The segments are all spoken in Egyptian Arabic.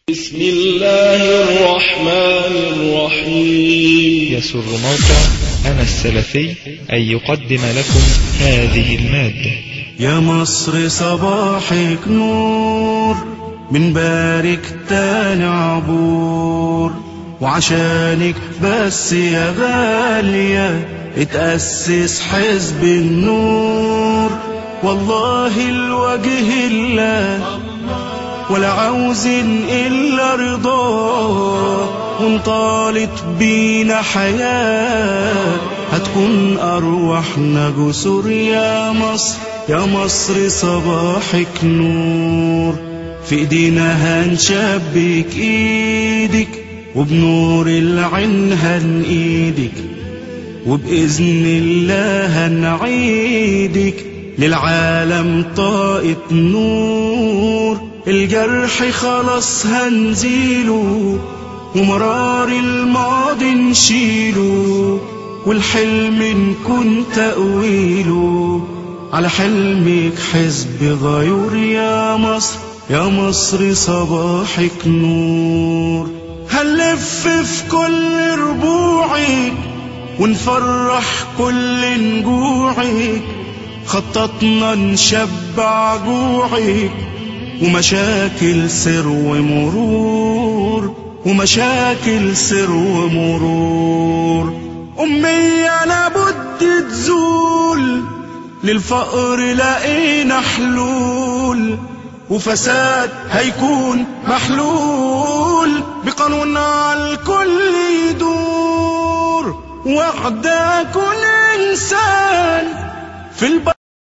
بسم الله الرحمن الرحيم يسر موقع أنا السلفي أن يقدم لكم هذه المادة يا مصر صباحك نور من بارك تاني عبور وعشانك بس يا غالية اتأسس حزب النور والله الوجه الله ولا عاوزين إلا رضاه وانطالت بينا حياة هتكون أرواحنا جسور يا مصر يا مصر صباحك نور في ايدينا هنشبك ايدك وبنور العين هنقيدك وبإذن الله هنعيدك للعالم طاقة نور الجرح خلاص هنزيله ومرار الماضي نشيله والحلم نكون تأويله على حلمك حزب غيور يا مصر يا مصر صباحك نور هنلف في كل ربوعك ونفرح كل نجوعك خططنا نشبع جوعك ومشاكل سر ومرور ومشاكل سر ومرور أمية لابد تزول للفقر لقينا حلول وفساد هيكون محلول بقانون على الكل يدور وحدة كل إنسان في البلد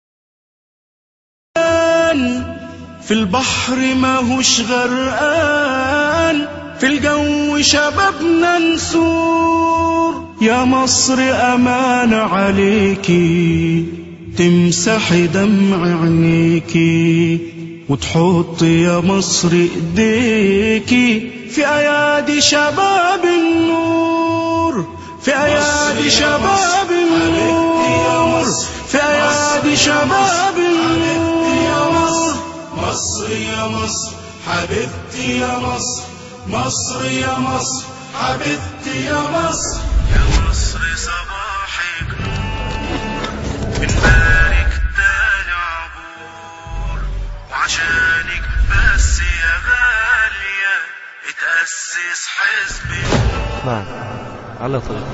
في البحر ماهوش غرقان في الجو شبابنا نسور يا مصر أمان عليكي تمسحي دمع عينيكي وتحط يا مصر ايديكي في ايادي شباب النور في ايادي شباب النور في ايادي شباب النور مصر يا مصر حبيبتي يا مصر مصر يا مصر حبيبتي يا مصر يا مصر صباحك نور من بارك تاني عبور وعشانك بس يا غالية اتأسس حزب نعم على طريق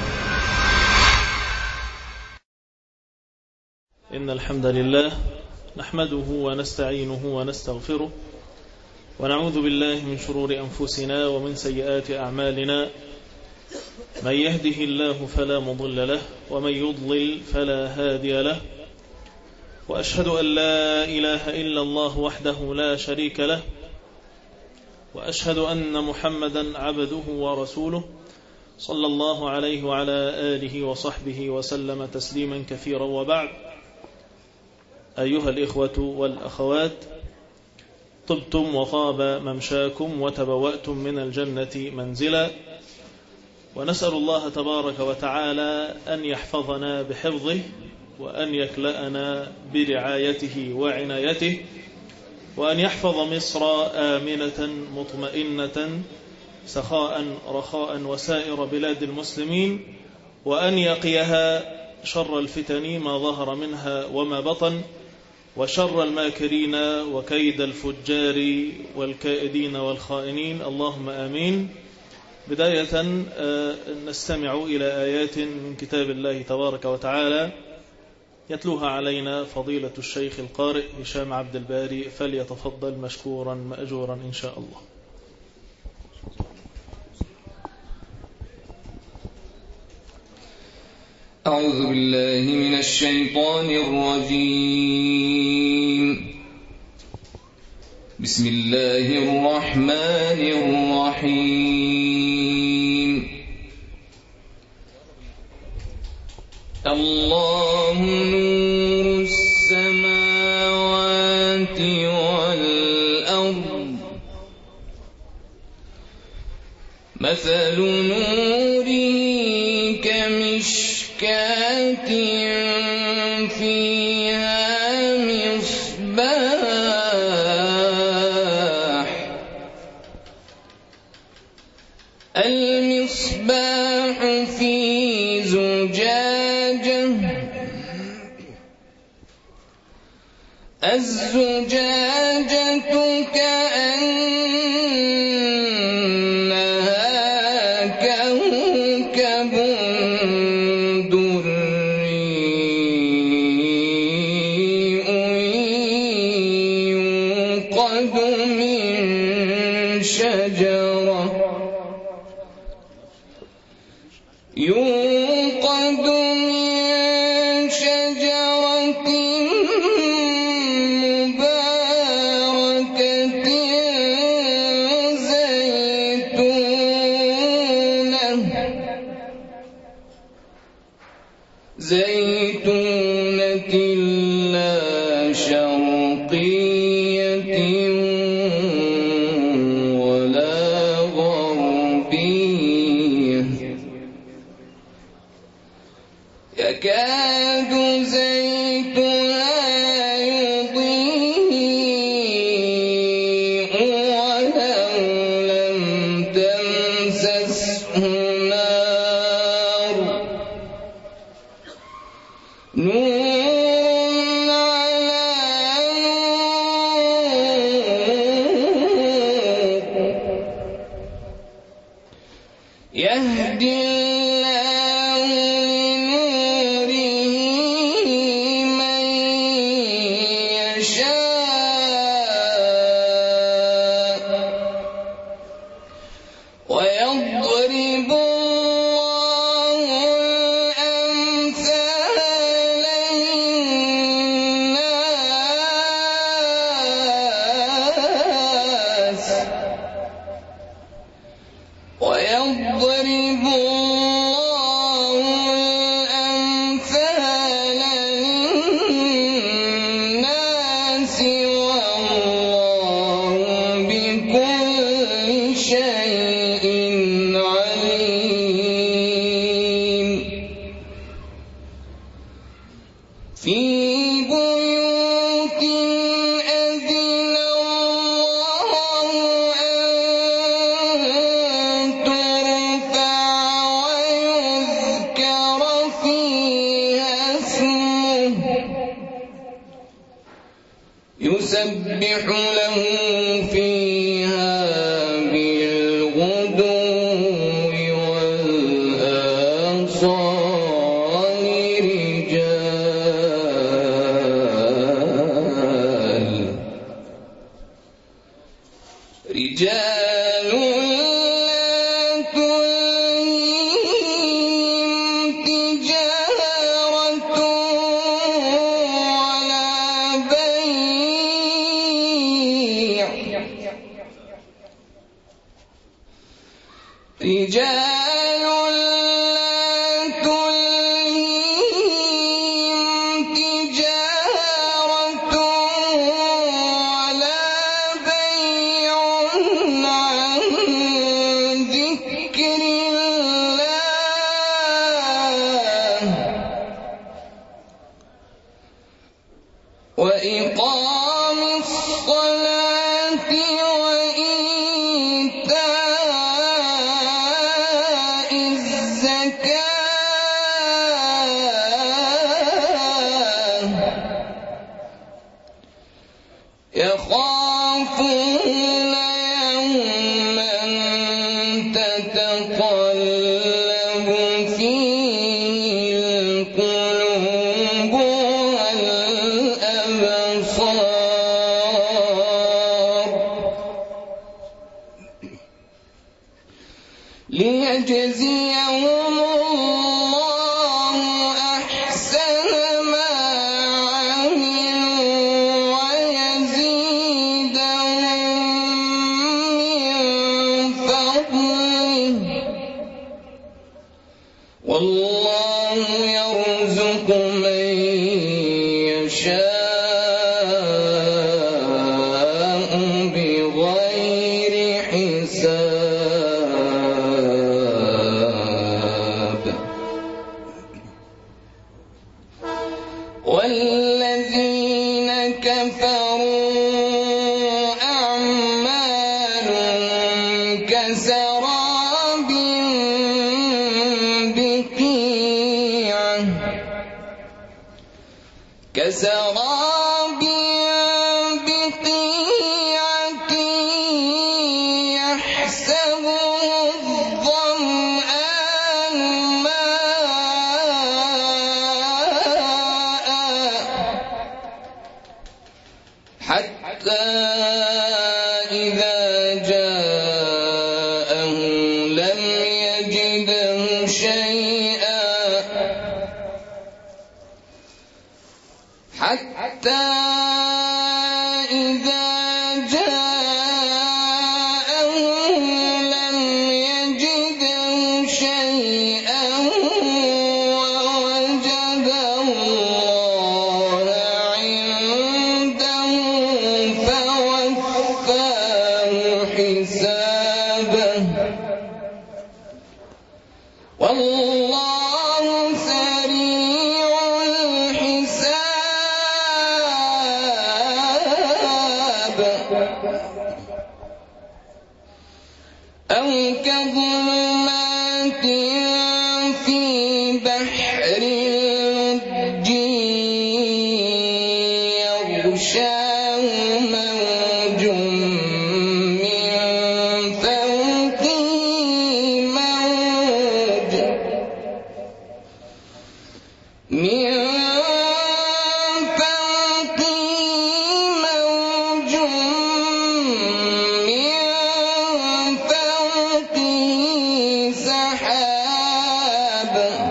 إن الحمد لله نحمده ونستعينه ونستغفره ونعوذ بالله من شرور أنفسنا ومن سيئات أعمالنا من يهده الله فلا مضل له ومن يضلل فلا هادي له وأشهد أن لا إله إلا الله وحده لا شريك له وأشهد أن محمدا عبده ورسوله صلى الله عليه وعلى آله وصحبه وسلم تسليما كثيرا وبعد أيها الإخوة والأخوات طبتم وطاب ممشاكم وتبوأتم من الجنة منزلا ونسأل الله تبارك وتعالى أن يحفظنا بحفظه وأن يكلأنا برعايته وعنايته وأن يحفظ مصر آمنة مطمئنة سخاء رخاء وسائر بلاد المسلمين وأن يقيها شر الفتن ما ظهر منها وما بطن وشر الماكرين وكيد الفجار والكائدين والخائنين اللهم آمين بداية نستمع إلى آيات من كتاب الله تبارك وتعالى يتلوها علينا فضيلة الشيخ القارئ هشام عبد الباري فليتفضل مشكورا مأجورا إن شاء الله أعوذ بالله من الشيطان الرجيم بسم الله الرحمن الرحيم الله نور السماوات والأرض مثل نوره كمشكاة فيها مصباح المصباح في زجاجة الزجاجة كأنها كوكب دري يوقد من شجرة يوقد من شجرة مباركة زيتونة زيتونة لا شرقية ولا غربية يكاد زيتها يضيء ولو لم تمسسه نار نور على نور يهدي الله لنوره من يشاء ويضرب الله الأمثال للناس ويضرب الله الأمثال للناس والله بكل شيء عليم في بيوت أذن الله أن ترفع ويذكر فيها اسمه يسبح له فيها بالغدو والآصال رجال رجال لا تلهيهم تجارة ولا بيع رجال لا تلهيهم تجارة ولا بيع عن ذكر الله وإقام الصلاة وإيتاء الزكاة يخافون يوما تتقلب فيه القلوب والأبصار ليجزيهم الله أحسن ما عملوا ويزيدهم من فضله والله يرزق من يشاء بغير حساب والذين كفروا أعمالهم كسراب كسراب بقيعة يحسبه الظمآن ماء حتى إذا جاءه لم يجده شيئا حتى إذا جاءه لم يجده شيئا ووجد الله عنده فوفاه حسابه والله سريع الحساب أو كظلمات في بحر اللج يغشاه موج من فوقه موج من فوقه موج من فوقه سحاب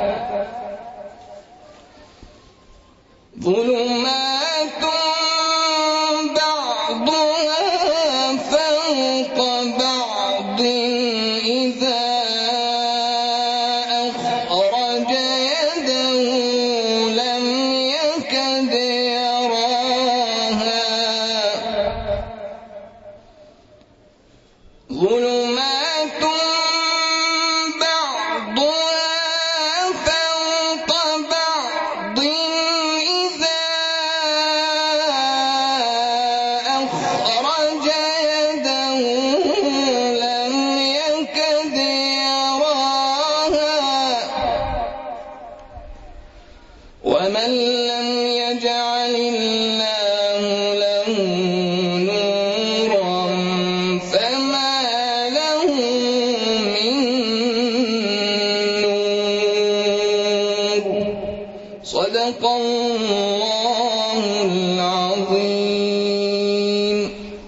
ظلمات بعضها فوق بعض إذا أخرج يده لم يكد يراها ظلمات بعضها فوق بعض إذا أخرج يده لم يكد يراها ومن لم يجعل الله له نورا فما له من نور صدق الله العظيم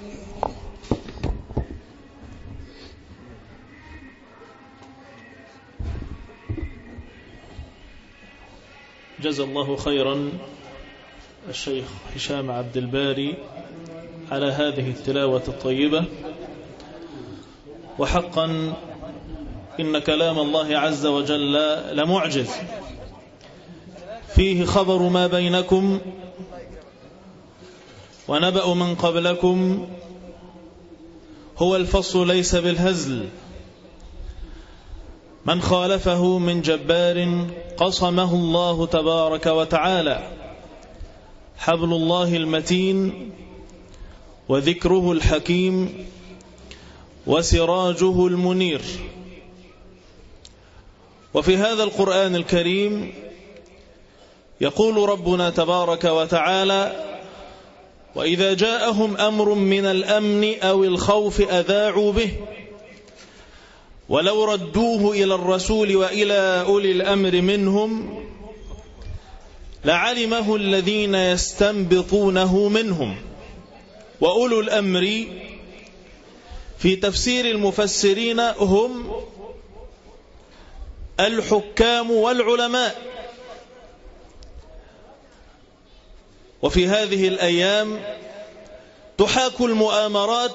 جزا الله خيرا الشيخ هشام عبد الباري على هذه التلاوة الطيبة وحقا إن كلام الله عز وجل لمعجز فيه خبر ما بينكم ونبأ من قبلكم هو الفصل ليس بالهزل من خالفه من جبار قصمه الله تبارك وتعالى حبل الله المتين وذكره الحكيم وسراجه المنير وفي هذا القرآن الكريم يقول ربنا تبارك وتعالى وإذا جاءهم أمر من الأمن أو الخوف أذاعوا به ولو ردوه إلى الرسول وإلى أولي الأمر منهم لعلمه الذين يستنبطونه منهم وأولو الأمر في تفسير المفسرين هم الحكام والعلماء وفي هذه الأيام تحاك المؤامرات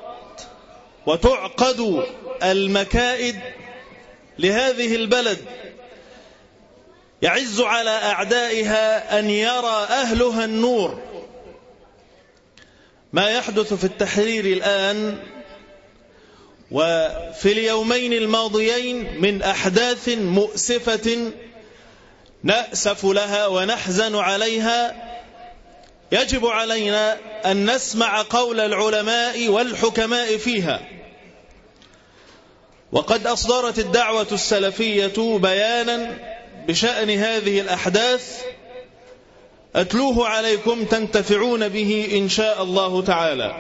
وتعقد المكائد لهذه البلد يعز على أعدائها أن يرى أهلها النور ما يحدث في التحرير الآن وفي اليومين الماضيين من أحداث مؤسفة نأسف لها ونحزن عليها يجب علينا أن نسمع قول العلماء والحكماء فيها وقد أصدرت الدعوة السلفية بيانا بشأن هذه الأحداث أتلوه عليكم تنتفعون به إن شاء الله تعالى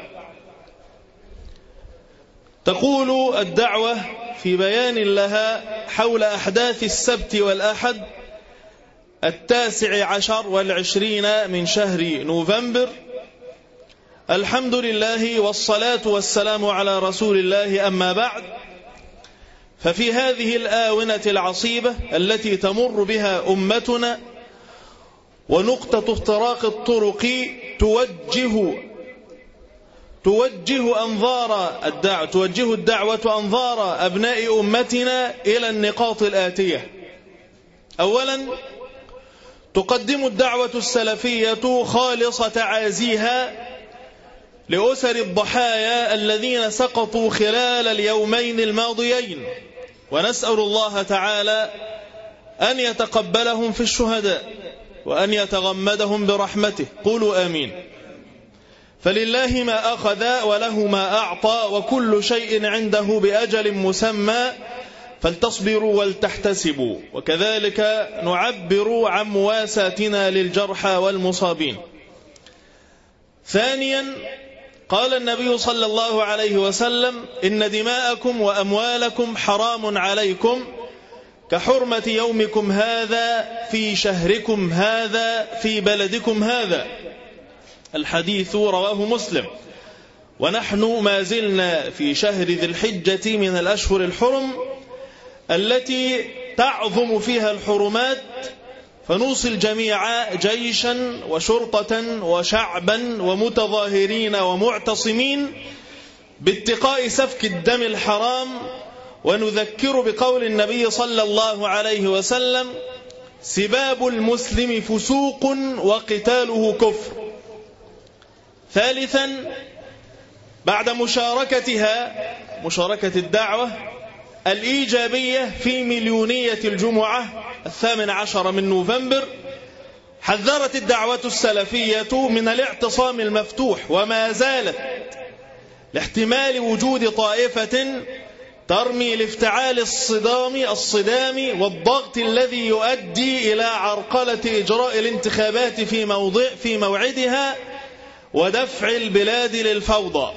تقول الدعوة في بيان لها حول أحداث السبت والأحد التاسع عشر والعشرين من شهر نوفمبر الحمد لله والصلاة والسلام على رسول الله أما بعد ففي هذه الآونة العصيبة التي تمر بها أمتنا ونقطة افتراق الطرق توجه توجه أنظار الدعوة توجه الدعوة أنظار أبناء أمتنا إلى النقاط الآتية أولا تقدم الدعوة السلفية خالصة تعازيها لأسر الضحايا الذين سقطوا خلال اليومين الماضيين ونسأل الله تعالى أن يتقبلهم في الشهداء وأن يتغمدهم برحمته قولوا آمين فلله ما أخذ وله ما أعطى وكل شيء عنده بأجل مسمى فلتصبروا ولتحتسبوا وكذلك نعبر عن مواساتنا للجرحى والمصابين ثانيا قال النبي صلى الله عليه وسلم إن دماءكم وأموالكم حرام عليكم كحرمة يومكم هذا في شهركم هذا في بلدكم هذا الحديث رواه مسلم ونحن ما زلنا في شهر ذي الحجة من الأشهر الحرم التي تعظم فيها الحرمات فنوصي الجميع جيشا وشرطة وشعبا ومتظاهرين ومعتصمين باتقاء سفك الدم الحرام ونذكر بقول النبي صلى الله عليه وسلم سباب المسلم فسوق وقتاله كفر ثالثا بعد مشاركتها مشاركة الدعوة الإيجابية في مليونية الجمعة الثامن عشر من نوفمبر حذرت الدعوة السلفية من الاعتصام المفتوح وما زالت لاحتمال وجود طائفة ترمي لافتعال الصدام الصدام والضغط الذي يؤدي إلى عرقلة إجراء الانتخابات في موضع في موعدها ودفع البلاد للفوضى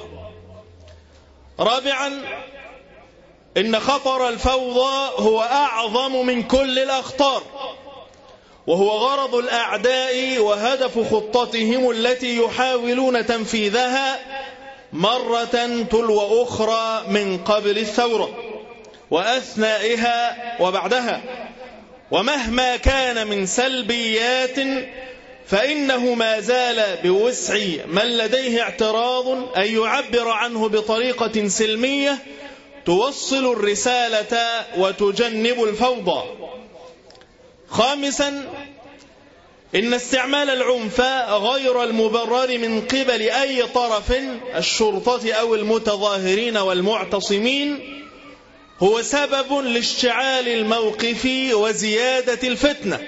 رابعا إن خطر الفوضى هو أعظم من كل الأخطار وهو غرض الأعداء وهدف خطتهم التي يحاولون تنفيذها مرة تلو أخرى من قبل الثورة وأثنائها وبعدها ومهما كان من سلبيات فإنه ما زال بوسع من لديه اعتراض أن يعبر عنه بطريقة سلمية توصل الرسالة وتجنب الفوضى خامسا إن استعمال العنف غير المبرر من قبل أي طرف الشرطة أو المتظاهرين والمعتصمين هو سبب لاشتعال الموقف وزيادة الفتنة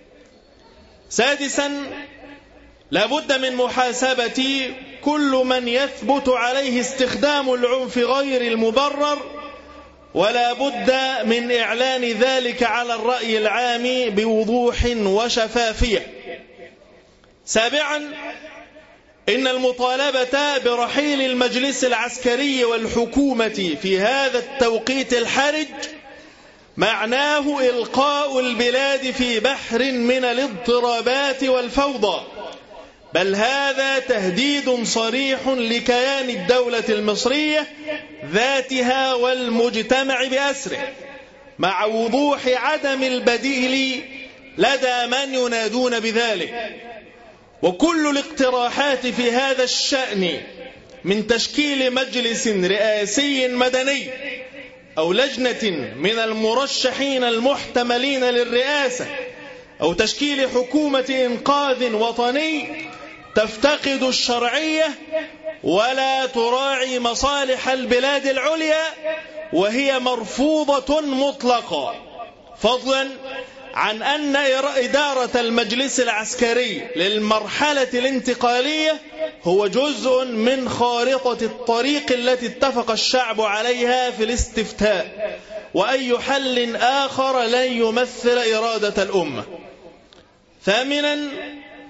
سادسا لابد من محاسبة كل من يثبت عليه استخدام العنف غير المبرر ولا بد من إعلان ذلك على الرأي العام بوضوح وشفافية سابعا إن المطالبة برحيل المجلس العسكري والحكومة في هذا التوقيت الحرج معناه إلقاء البلاد في بحر من الاضطرابات والفوضى بل هذا تهديد صريح لكيان الدولة المصرية ذاتها والمجتمع بأسره مع وضوح عدم البديل لدى من ينادون بذلك وكل الاقتراحات في هذا الشأن من تشكيل مجلس رئاسي مدني أو لجنة من المرشحين المحتملين للرئاسة أو تشكيل حكومة إنقاذ وطني تفتقد الشرعية ولا تراعي مصالح البلاد العليا وهي مرفوضة مطلقا فضلا عن أن إدارة المجلس العسكري للمرحلة الانتقالية هو جزء من خارطة الطريق التي اتفق الشعب عليها في الاستفتاء وأي حل آخر لن يمثل إرادة الأمة ثامنا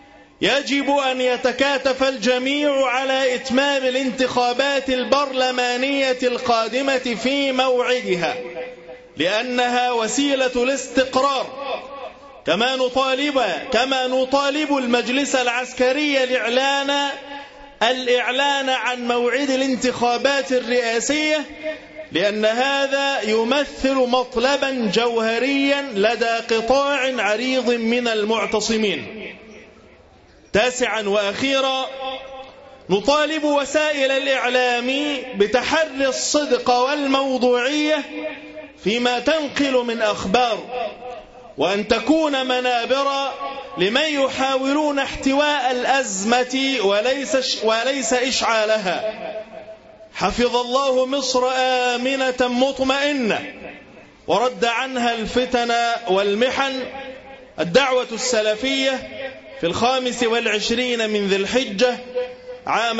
يجب أن يتكاتف الجميع على إتمام الانتخابات البرلمانية القادمة في موعدها لأنها وسيلة الاستقرار كما نطالب كما نطالب المجلس العسكري الإعلان الإعلان عن موعد الانتخابات الرئاسية لأن هذا يمثل مطلبا جوهريا لدى قطاع عريض من المعتصمين تاسعا وأخيرا نطالب وسائل الإعلام بتحري الصدق والموضوعية فيما تنقل من أخبار وأن تكون منابر لمن يحاولون احتواء الأزمة وليس, وليس إشعالها حفظ الله مصر آمنة مطمئنة ورد عنها الفتن والمحن الدعوة السلفية في الخامس والعشرين من ذي الحجة عام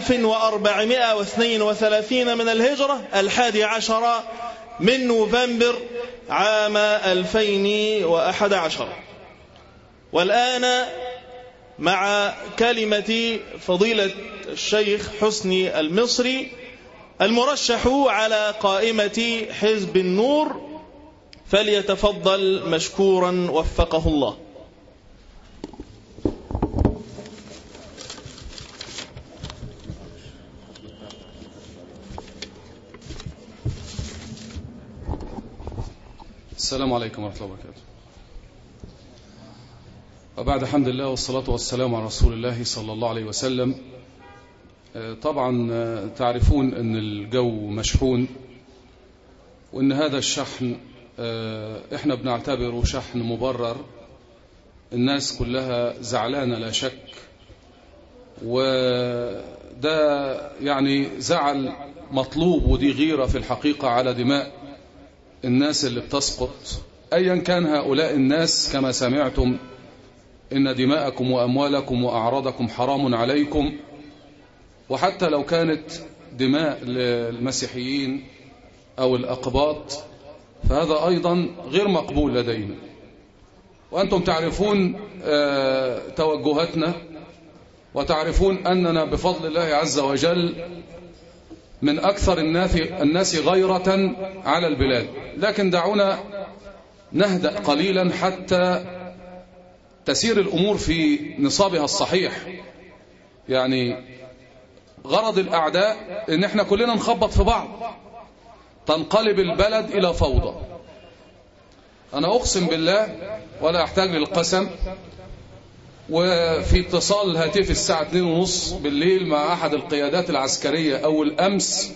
1432 من الهجرة الحادي عشر من نوفمبر عام 2011 والآن مع كلمة فضيلة الشيخ حسني المصري المرشح على قائمة حزب النور فليتفضل مشكورا وفقه الله السلام عليكم ورحمة الله وبركاته وبعد حمد الله والصلاة والسلام على رسول الله صلى الله عليه وسلم طبعا تعرفون أن الجو مشحون وأن هذا الشحن احنا بنعتبره شحن مبرر الناس كلها زعلانة لا شك وده يعني زعل مطلوب ودي غيرة في الحقيقة على دماء الناس اللي بتسقط أيا كان هؤلاء الناس كما سمعتم إن دماءكم وأموالكم وأعراضكم حرام عليكم وحتى لو كانت دماء للمسيحيين أو الأقباط فهذا أيضا غير مقبول لدينا وأنتم تعرفون توجهاتنا وتعرفون أننا بفضل الله عز وجل من أكثر الناس غيرة على البلاد لكن دعونا نهدأ قليلا حتى تسير الأمور في نصابها الصحيح يعني غرض الأعداء إن احنا كلنا نخبط في بعض تنقلب البلد إلى فوضى أنا أقسم بالله ولا أحتاج للقسم وفي اتصال هاتفي الساعة 2:30 بالليل مع أحد القيادات العسكرية أول أمس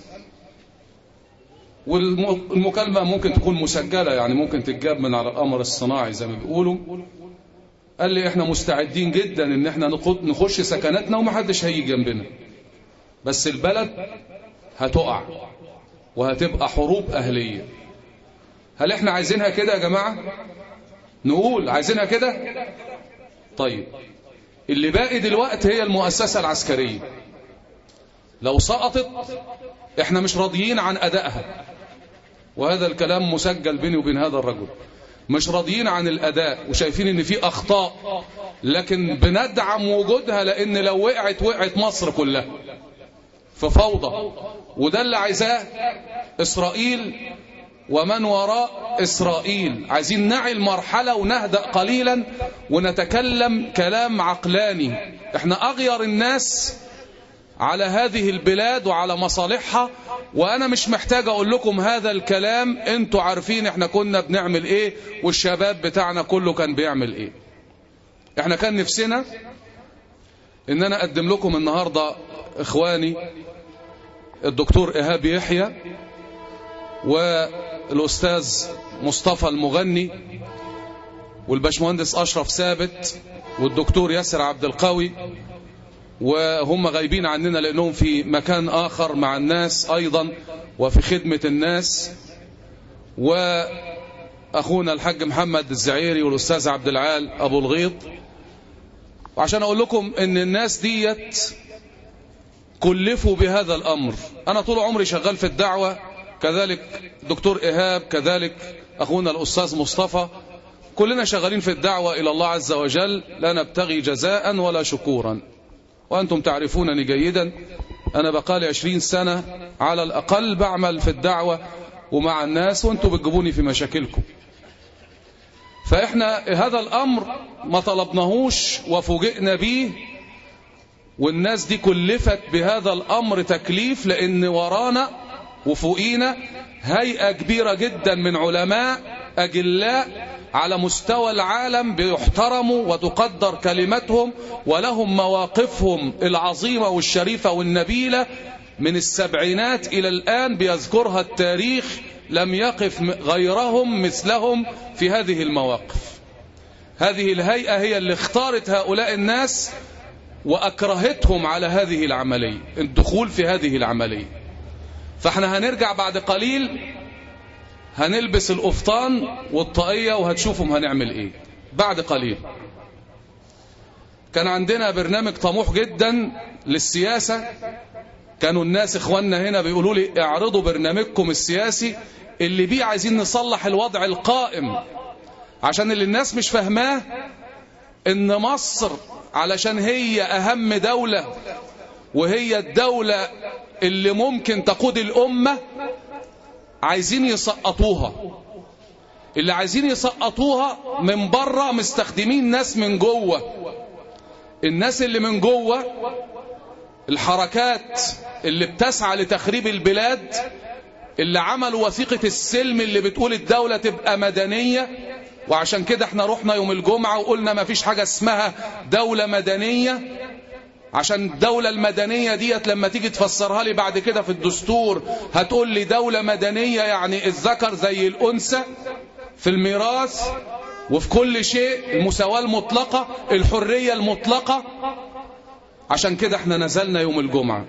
والمكالمة ممكن تكون مسجلة يعني ممكن تتجاب من على القمر الصناعي زي ما بيقولوا قال لي احنا مستعدين جدا ان احنا نخش سكناتنا ومحدش هيجي جنبنا بس البلد هتقع وهتبقى حروب أهلية هل احنا عايزينها كده يا جماعة نقول عايزينها كده طيب اللي باقي دلوقتي هي المؤسسة العسكرية لو سقطت احنا مش راضيين عن أدائها وهذا الكلام مسجل بيني وبين هذا الرجل مش راضيين عن الأداء وشايفين ان في أخطاء لكن بندعم وجودها لأن لو وقعت وقعت مصر كلها في فوضى وده اللي عايزاه إسرائيل ومن وراء إسرائيل عايزين نعي المرحلة ونهدأ قليلا ونتكلم كلام عقلاني احنا أغير الناس على هذه البلاد وعلى مصالحها وأنا مش محتاج أقول لكم هذا الكلام انتوا عارفين احنا كنا بنعمل ايه والشباب بتاعنا كله كان بيعمل ايه احنا كان نفسنا ان انا اقدم لكم النهاردة اخواني الدكتور ايهاب يحيى والأستاذ مصطفى المغني والباشمهندس أشرف ثابت والدكتور ياسر عبد القوي وهم غايبين عننا لأنهم في مكان آخر مع الناس أيضا وفي خدمة الناس وأخونا الحاج محمد الزعيري والأستاذ عبد العال أبو الغيط وعشان أقول لكم أن الناس ديت كلفوا بهذا الأمر أنا طول عمري شغال في الدعوة كذلك دكتور إيهاب كذلك أخونا الأستاذ مصطفى كلنا شغالين في الدعوة إلى الله عز وجل لا نبتغي جزاء ولا شكورا وأنتم تعرفونني جيدا أنا بقالي عشرين سنة على الأقل بعمل في الدعوة ومع الناس وأنتم بتجيبوني في مشاكلكم فإحنا هذا الأمر ما طلبناهوش وفوجئنا به والناس دي كلفت بهذا الأمر تكليف لأن ورانا وفوقينا هيئة كبيرة جدا من علماء أجلاء على مستوى العالم بيحترموا وتقدر كلمتهم ولهم مواقفهم العظيمة والشريفة والنبيلة من السبعينات إلى الآن بيذكرها التاريخ لم يقف غيرهم مثلهم في هذه المواقف هذه الهيئة هي اللي اختارت هؤلاء الناس وأكرهتهم على هذه العملية الدخول في هذه العملية فاحنا هنرجع بعد قليل هنلبس القفطان والطاقية وهتشوفهم هنعمل ايه بعد قليل كان عندنا برنامج طموح جدا للسياسة كانوا الناس اخواننا هنا بيقولوا لي اعرضوا برنامجكم السياسي اللي بيه عايزين نصلح الوضع القائم عشان اللي الناس مش فاهماه ان مصر علشان هي اهم دولة وهي الدولة اللي ممكن تقود الامة عايزين يسقطوها اللي عايزين يسقطوها من بره مستخدمين ناس من جوه الناس اللي من جوه الحركات اللي بتسعى لتخريب البلاد اللي عملوا وثيقة السلم اللي بتقول الدولة تبقى مدنية وعشان كده احنا رحنا يوم الجمعة وقلنا ما فيش حاجة اسمها دولة مدنية عشان الدولة المدنية ديت لما تيجي تفسرها لي بعد كده في الدستور هتقول لي دولة مدنية يعني الذكر زي الأنثى في الميراث وفي كل شيء المساواة المطلقة الحرية المطلقة عشان كده احنا نزلنا يوم الجمعة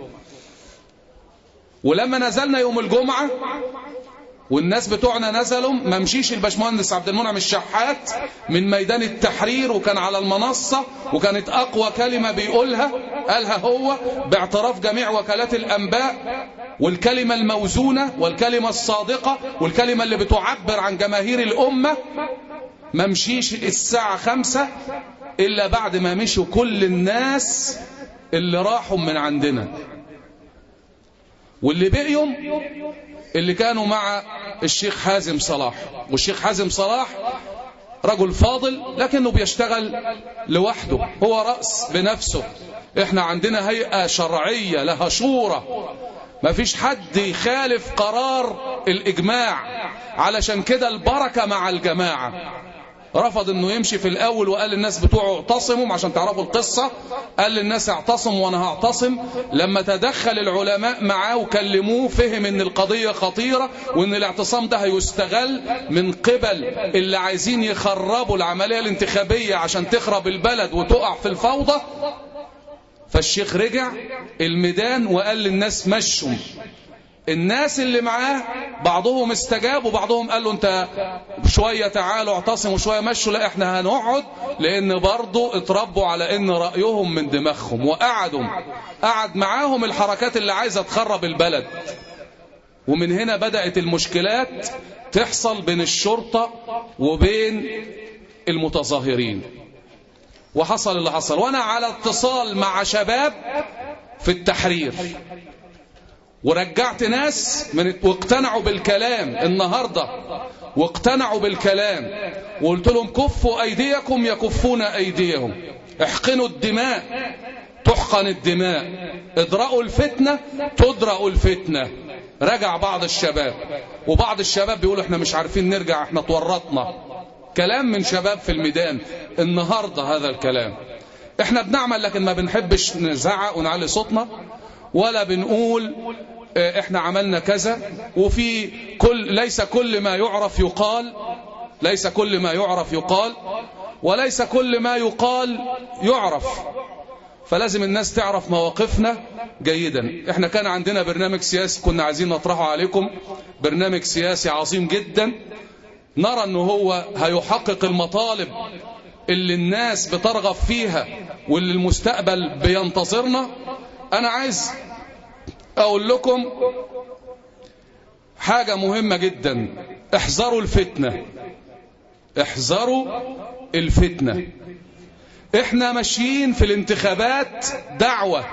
ولما نزلنا يوم الجمعة والناس بتوعنا نزلوا ما مشيش الباشمهندس عبد المنعم الشحات من ميدان التحرير وكان على المنصة وكانت أقوى كلمة بيقولها قالها هو باعتراف جميع وكالات الأنباء والكلمة الموزونة والكلمة الصادقة والكلمة اللي بتعبر عن جماهير الأمة ما مشيش الساعة خمسة إلا بعد ما مشوا كل الناس اللي راحوا من عندنا واللي بقيوا اللي كانوا مع الشيخ حازم صلاح والشيخ حازم صلاح رجل فاضل لكنه بيشتغل لوحده هو رأس بنفسه احنا عندنا هيئة شرعية لها شورى ما فيش حد يخالف قرار الإجماع علشان كده البركة مع الجماعة رفض انه يمشي في الاول وقال للناس بتوعه اعتصموا عشان تعرفوا القصة قال للناس اعتصموا وانا هعتصم لما تدخل العلماء معاه وكلموه فهم ان القضية خطيرة وان الاعتصام ده هيستغل من قبل اللي عايزين يخربوا العملية الانتخابية عشان تخرب البلد وتقع في الفوضى فالشيخ رجع الميدان وقال للناس مشوا الناس اللي معاه بعضهم استجاب وبعضهم قال له انت شوية تعالوا اعتصموا شوية مشوا لا احنا هنقعد لان برضو اتربوا على ان رأيهم من دماغهم وقعدوا قعد معاهم الحركات اللي عايزة تخرب البلد ومن هنا بدأت المشكلات تحصل بين الشرطة وبين المتظاهرين وحصل اللي حصل وانا على اتصال مع شباب في التحرير ورجعت ناس من واقتنعوا بالكلام النهاردة واقتنعوا بالكلام وقلت لهم كفوا أيديكم يكفون أيديهم احقنوا الدماء تحقن الدماء ادرأوا الفتنة تدرأوا الفتنة رجع بعض الشباب وبعض الشباب بيقولوا احنا مش عارفين نرجع احنا تورطنا كلام من شباب في الميدان النهاردة هذا الكلام احنا بنعمل لكن ما بنحبش نزعق ونعلي صوتنا ولا بنقول احنا عملنا كذا وفي كل ليس كل ما يعرف يقال ليس كل ما يعرف يقال وليس كل ما يقال يعرف فلازم الناس تعرف مواقفنا جيدا احنا كان عندنا برنامج سياسي كنا عايزين نطرحه عليكم برنامج سياسي عظيم جدا نرى انه هو هيحقق المطالب اللي الناس بترغب فيها واللي المستقبل بينتظرنا انا عايز اقول لكم حاجة مهمة جدا احذروا الفتنة احذروا الفتنة احنا ماشيين في الانتخابات دعوة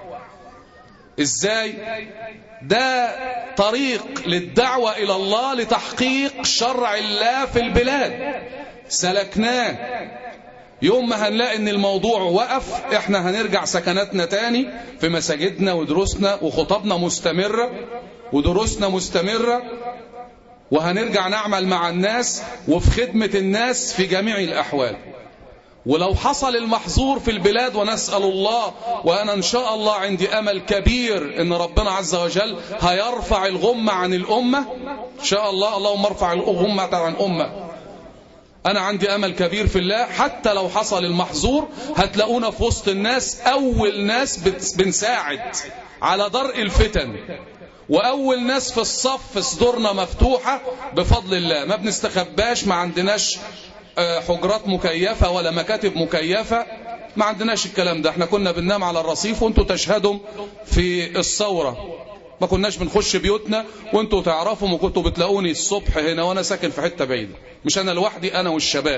ازاي ده طريق للدعوة الى الله لتحقيق شرع الله في البلاد سلكناه يوم ما هنلاقي ان الموضوع وقف احنا هنرجع سكناتنا تاني في مساجدنا ودروسنا وخطبنا مستمرة ودروسنا مستمرة وهنرجع نعمل مع الناس وفي خدمة الناس في جميع الأحوال ولو حصل المحظور في البلاد ونسأل الله وأنا إن شاء الله عندي أمل كبير إن ربنا عز وجل هيرفع الغمة عن الأمة إن شاء الله اللهم ارفع الغمة عن الأمة أنا عندي أمل كبير في الله حتى لو حصل المحظور هتلاقونا في وسط الناس أول ناس بنساعد على درء الفتن وأول ناس في الصف صدورنا مفتوحة بفضل الله ما بنستخباش ما عندناش حجرات مكيفة ولا مكاتب مكيفة ما عندناش الكلام ده احنا كنا بننام على الرصيف وانتوا تشهدوا في الثورة ما كناش بنخش بيوتنا وانتوا تعرفوا وكنتوا بتلاقوني الصبح هنا وانا ساكن في حتة بعيدة مش انا لوحدي انا والشباب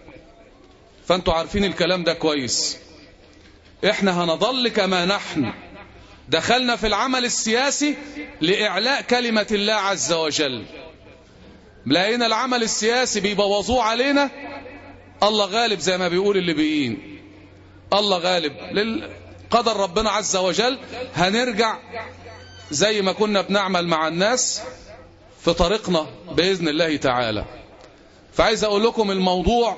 فانتوا عارفين الكلام ده كويس احنا هنظل كما نحن دخلنا في العمل السياسي لإعلاء كلمة الله عز وجل لقينا العمل السياسي بيبوظوه علينا الله غالب زي ما بيقول الليبيين الله غالب قدر ربنا عز وجل هنرجع زي ما كنا بنعمل مع الناس في طريقنا بإذن الله تعالى فعايز أقول لكم الموضوع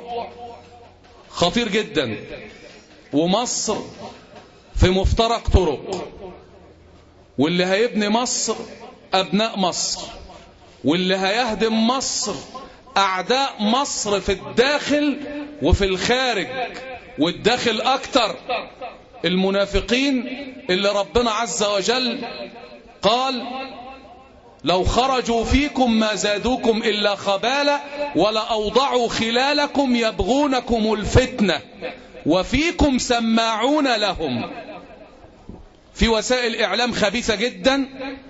خطير جدا ومصر في مفترق طرق واللي هيبني مصر أبناء مصر واللي هيهدم مصر أعداء مصر في الداخل وفي الخارج والداخل أكتر المنافقين اللي ربنا عز وجل قال لو خرجوا فيكم ما زادوكم إلا خبالا ولا أوضعوا خلالكم يبغونكم الفتنة وفيكم سماعون لهم في وسائل إعلام خبيثة جدا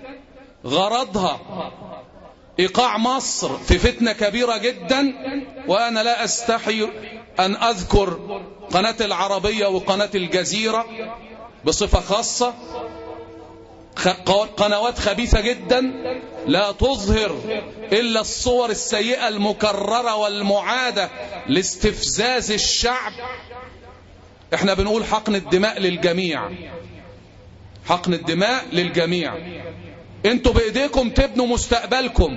غرضها إيقاع مصر في فتنة كبيرة جدا وأنا لا أستحي أن أذكر قناة العربية وقناة الجزيرة بصفة خاصة قنوات خبيثة جدا لا تظهر إلا الصور السيئة المكررة والمعادة لاستفزاز الشعب احنا بنقول حقن الدماء للجميع حقن الدماء للجميع انتوا بايديكم تبنوا مستقبلكم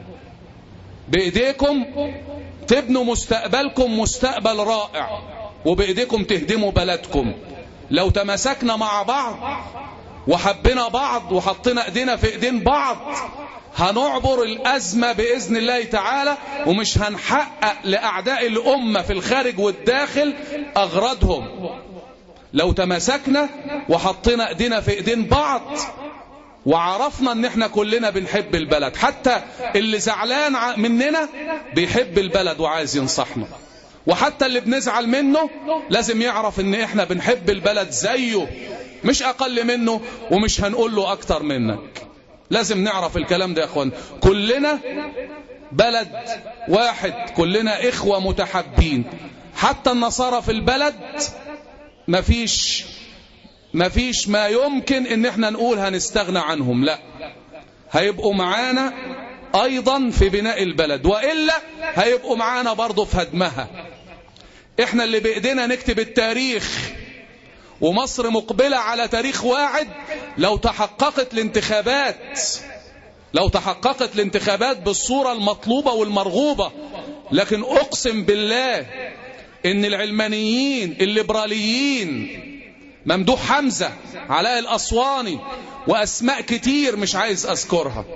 بايديكم تبنوا مستقبلكم مستقبل رائع وبايديكم تهدموا بلدكم لو تمسكنا مع بعض وحبنا بعض وحطينا ايدينا في ايدين بعض هنعبر الأزمة بإذن الله تعالى ومش هنحقق لأعداء الأمة في الخارج والداخل أغراضهم لو تمسكنا وحطينا ايدينا في ايدين بعض وعرفنا ان احنا كلنا بنحب البلد حتى اللي زعلان مننا بيحب البلد وعايز ينصحنا وحتى اللي بنزعل منه لازم يعرف ان احنا بنحب البلد زيه مش اقل منه ومش هنقول له اكتر منك لازم نعرف الكلام ده يا اخوان كلنا بلد واحد كلنا اخوة متحبين حتى النصارى في البلد مفيش مفيش ما يمكن ان احنا نقول هنستغنى عنهم لا هيبقوا معانا ايضا في بناء البلد وإلا هيبقوا معانا برضو في هدمها احنا اللي بايدينا نكتب التاريخ ومصر مقبلة على تاريخ واعد لو تحققت الانتخابات لو تحققت الانتخابات بالصورة المطلوبة والمرغوبة لكن اقسم بالله ان العلمانيين الليبراليين ممدوح حمزة علاء الأسواني وأسماء كتير مش عايز أذكرها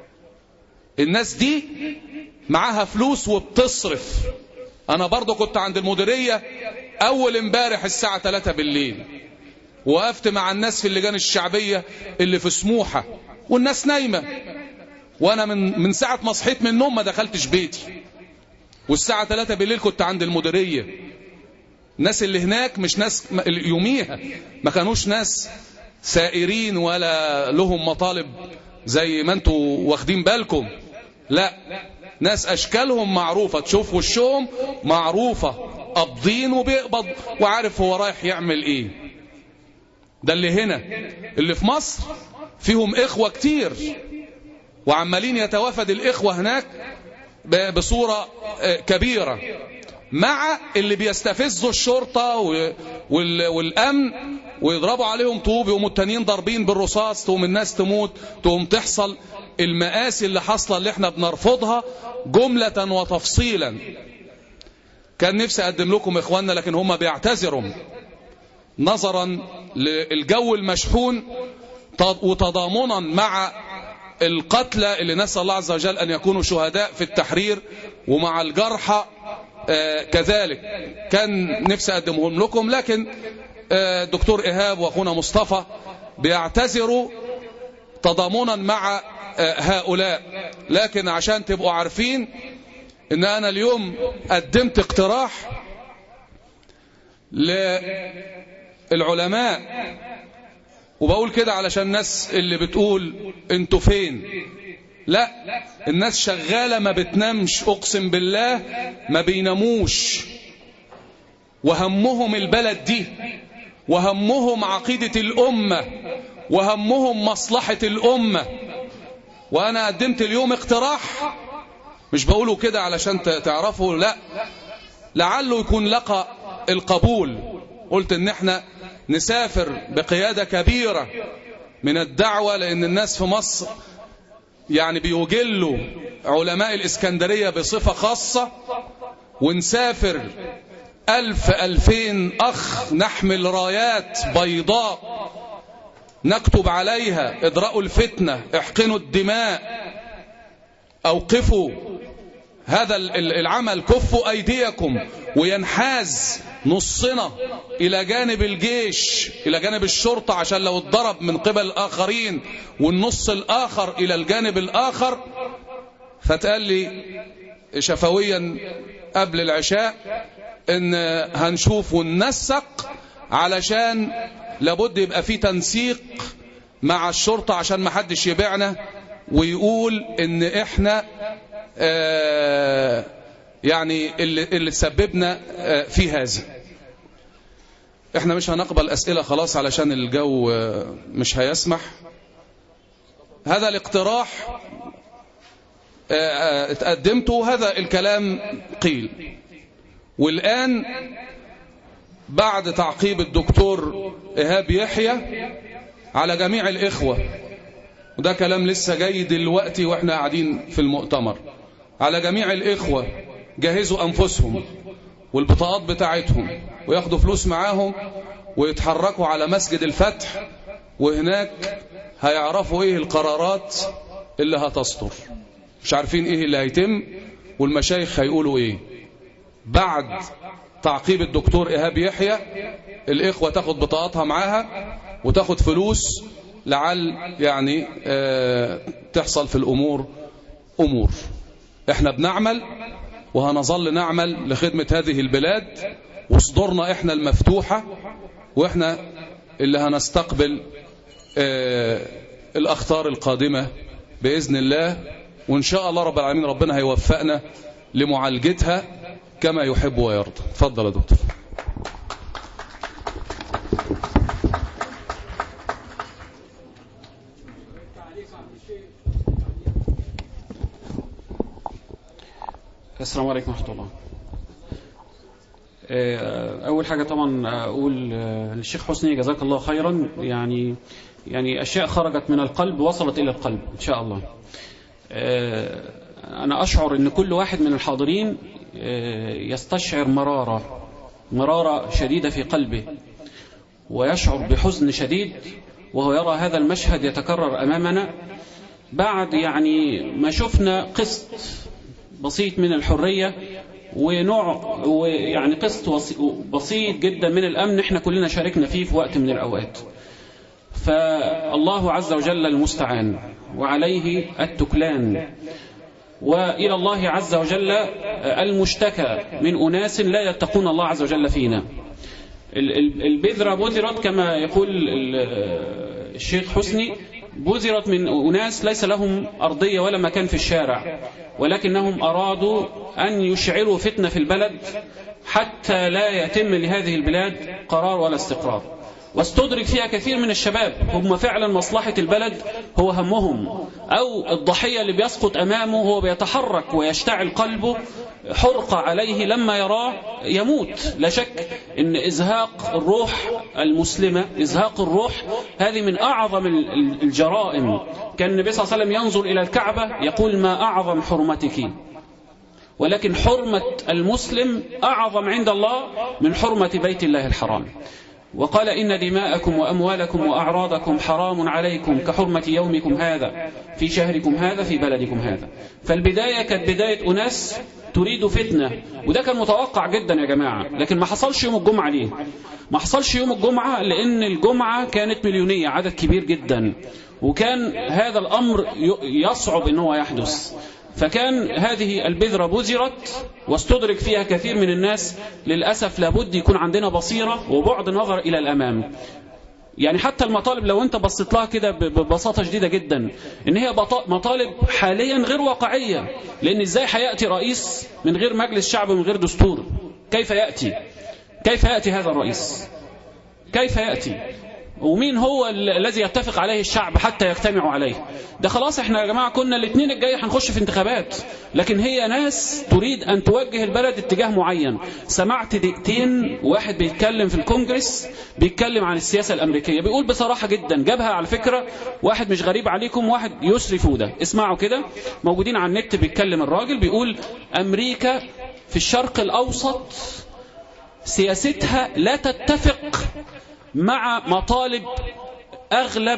الناس دي معاها فلوس وبتصرف أنا برضو كنت عند المديرية أول امبارح الساعة 3 بالليل وقفت مع الناس في اللجان الشعبية اللي في سموحة والناس نايمة وأنا من, من ساعة ما صحيت من النوم ما دخلتش بيتي والساعة 3 بالليل كنت عند المديرية الناس اللي هناك مش ناس يوميها ما كانوش ناس سائرين ولا لهم مطالب زي ما انتوا واخدين بالكم لا ناس أشكالهم معروفة تشوف وشهم معروفة قابضين وبيقبض وعارف هو رايح يعمل إيه ده اللي هنا اللي في مصر فيهم إخوة كتير وعمالين يتوافد الإخوة هناك ب- بصورة آه، كبيرة مع اللي بيستفزوا الشرطة و- وال- والأمن ويضربوا عليهم طوب يقوموا التانيين ضاربين بالرصاص تقوم الناس تموت تقوم تحصل المآسي اللي حاصلة اللي احنا بنرفضها جملة وتفصيلا كان نفسي أقدم لكم إخواننا لكن هم بيعتذروا نظرا للجو المشحون ت- وتضامنا مع القتلى اللي نسأل الله عز وجل أن يكونوا شهداء في التحرير ومع الجرحى آه، كذلك كان نفسي أقدمهم لكم لكن آه، دكتور إيهاب وأخونا مصطفى بيعتذروا تضامنا مع آه، هؤلاء لكن عشان تبقوا عارفين ان انا اليوم قدمت اقتراح للعلماء وبقول كده علشان الناس اللي بتقول انتوا فين لا الناس شغالة ما بتنامش اقسم بالله ما بيناموش وهمهم البلد دي وهمهم عقيدة الأمة وهمهم مصلحة الأمة وأنا قدمت اليوم اقتراح مش بقوله كده علشان ت- تعرفوا لا لعله يكون لقى القبول قلت ان احنا نسافر بقيادة كبيرة من الدعوة لان الناس في مصر يعني بيوجلوا علماء الاسكندرية بصفة خاصة ونسافر ألف ألفين أخ نحمل رايات بيضاء نكتب عليها ادرأوا الفتنة احقنوا الدماء أوقفوا هذا ال- ال- العمل كفوا أيديكم وينحاز نصنا إلى جانب الجيش إلى جانب الشرطة عشان لو اتضرب من قبل الآخرين والنص الآخر إلى الجانب الآخر فتقال لي شفويا قبل العشاء ان هنشوف وننسق علشان لابد يبقى في تنسيق مع الشرطة عشان ما حدش يبيعنا ويقول ان احنا آه يعني اللي, اللي تسببنا آه في هذا احنا مش هنقبل اسئلة خلاص علشان الجو آه مش هيسمح هذا الاقتراح آه، آه، اتقدمته هذا الكلام قيل والآن بعد تعقيب الدكتور إيهاب يحيى على جميع الإخوة وده كلام لسه جاي دلوقتي وإحنا قاعدين في المؤتمر على جميع الإخوة جهزوا أنفسهم والبطاقات بتاعتهم وياخدوا فلوس معاهم ويتحركوا على مسجد الفتح وهناك هيعرفوا ايه القرارات اللي هتصدر مش عارفين ايه اللي هيتم والمشايخ هيقولوا ايه بعد تعقيب الدكتور إيهاب يحيى الإخوة تاخد بطاقاتها معاها وتاخد فلوس لعل يعني آه تحصل في الأمور أمور احنا بنعمل وهنظل نعمل لخدمة هذه البلاد وصدورنا احنا المفتوحة واحنا اللي هنستقبل آه الأخطار القادمة بإذن الله وإن شاء الله رب العالمين ربنا هيوفقنا لمعالجتها كما يحب ويرضى تفضل يا دكتور السلام عليكم ورحمة الله آه، أول حاجة طبعا أقول آه، للشيخ حسني جزاك الله خيرا يعني يعني أشياء خرجت من القلب وصلت إلى القلب إن شاء الله آه، أنا أشعر أن كل واحد من الحاضرين آه، يستشعر مرارة مرارة شديدة في قلبه ويشعر بحزن شديد وهو يرى هذا المشهد يتكرر أمامنا بعد يعني ما شفنا قسط بسيط من الحرية ونوع ويعني قسط وسي- بسيط جدا من الأمن احنا كلنا شاركنا فيه في وقت من الأوقات فالله عز وجل المستعان وعليه التكلان وإلى الله عز وجل المشتكى من أناس لا يتقون الله عز وجل فينا ال- ال- البذرة بذرت كما يقول ال- الشيخ حسني بذرت من أناس ليس لهم أرضية ولا مكان في الشارع ولكنهم أرادوا أن يشعلوا فتنة في البلد حتى لا يتم لهذه البلاد قرار ولا استقرار واستدرك فيها كثير من الشباب هم فعلا مصلحة البلد هو همهم أو الضحية اللي بيسقط أمامه هو بيتحرك ويشتعل قلبه حرقة عليه لما يراه يموت لا شك ان ازهاق الروح المسلمة ازهاق الروح هذه من اعظم الجرائم كان النبي صلى الله عليه وسلم ينظر الى الكعبة يقول ما اعظم حرمتك ولكن حرمة المسلم اعظم عند الله من حرمة بيت الله الحرام وقال إن دماءكم وأموالكم وأعراضكم حرام عليكم كحرمة يومكم هذا في شهركم هذا في بلدكم هذا فالبداية كانت بداية أناس تريد فتنة وده كان متوقع جدا يا جماعة لكن ما حصلش يوم الجمعة ليه ما حصلش يوم الجمعة لأن الجمعة كانت مليونية عدد كبير جدا وكان هذا الأمر يصعب أنه يحدث فكان هذه البذرة بذرت واستدرك فيها كثير من الناس للأسف لابد يكون عندنا بصيرة وبعد نظر إلى الأمام يعني حتى المطالب لو انت بصيت لها كده ببساطة شديدة جدا ان هي مطالب حاليا غير واقعية لان ازاي هيأتي رئيس من غير مجلس شعب من غير دستور كيف يأتي كيف يأتي هذا الرئيس كيف يأتي ومين هو الذي يتفق عليه الشعب حتى يجتمعوا عليه ده خلاص احنا يا جماعة كنا الاثنين الجاي هنخش في انتخابات لكن هي ناس تريد ان توجه البلد اتجاه معين سمعت دقيقتين واحد بيتكلم في الكونجرس بيتكلم عن السياسة الامريكية بيقول بصراحة جدا جابها على فكرة واحد مش غريب عليكم واحد يسري فودة اسمعوا كده موجودين على النت بيتكلم الراجل بيقول امريكا في الشرق الاوسط سياستها لا تتفق مع مطالب أغلب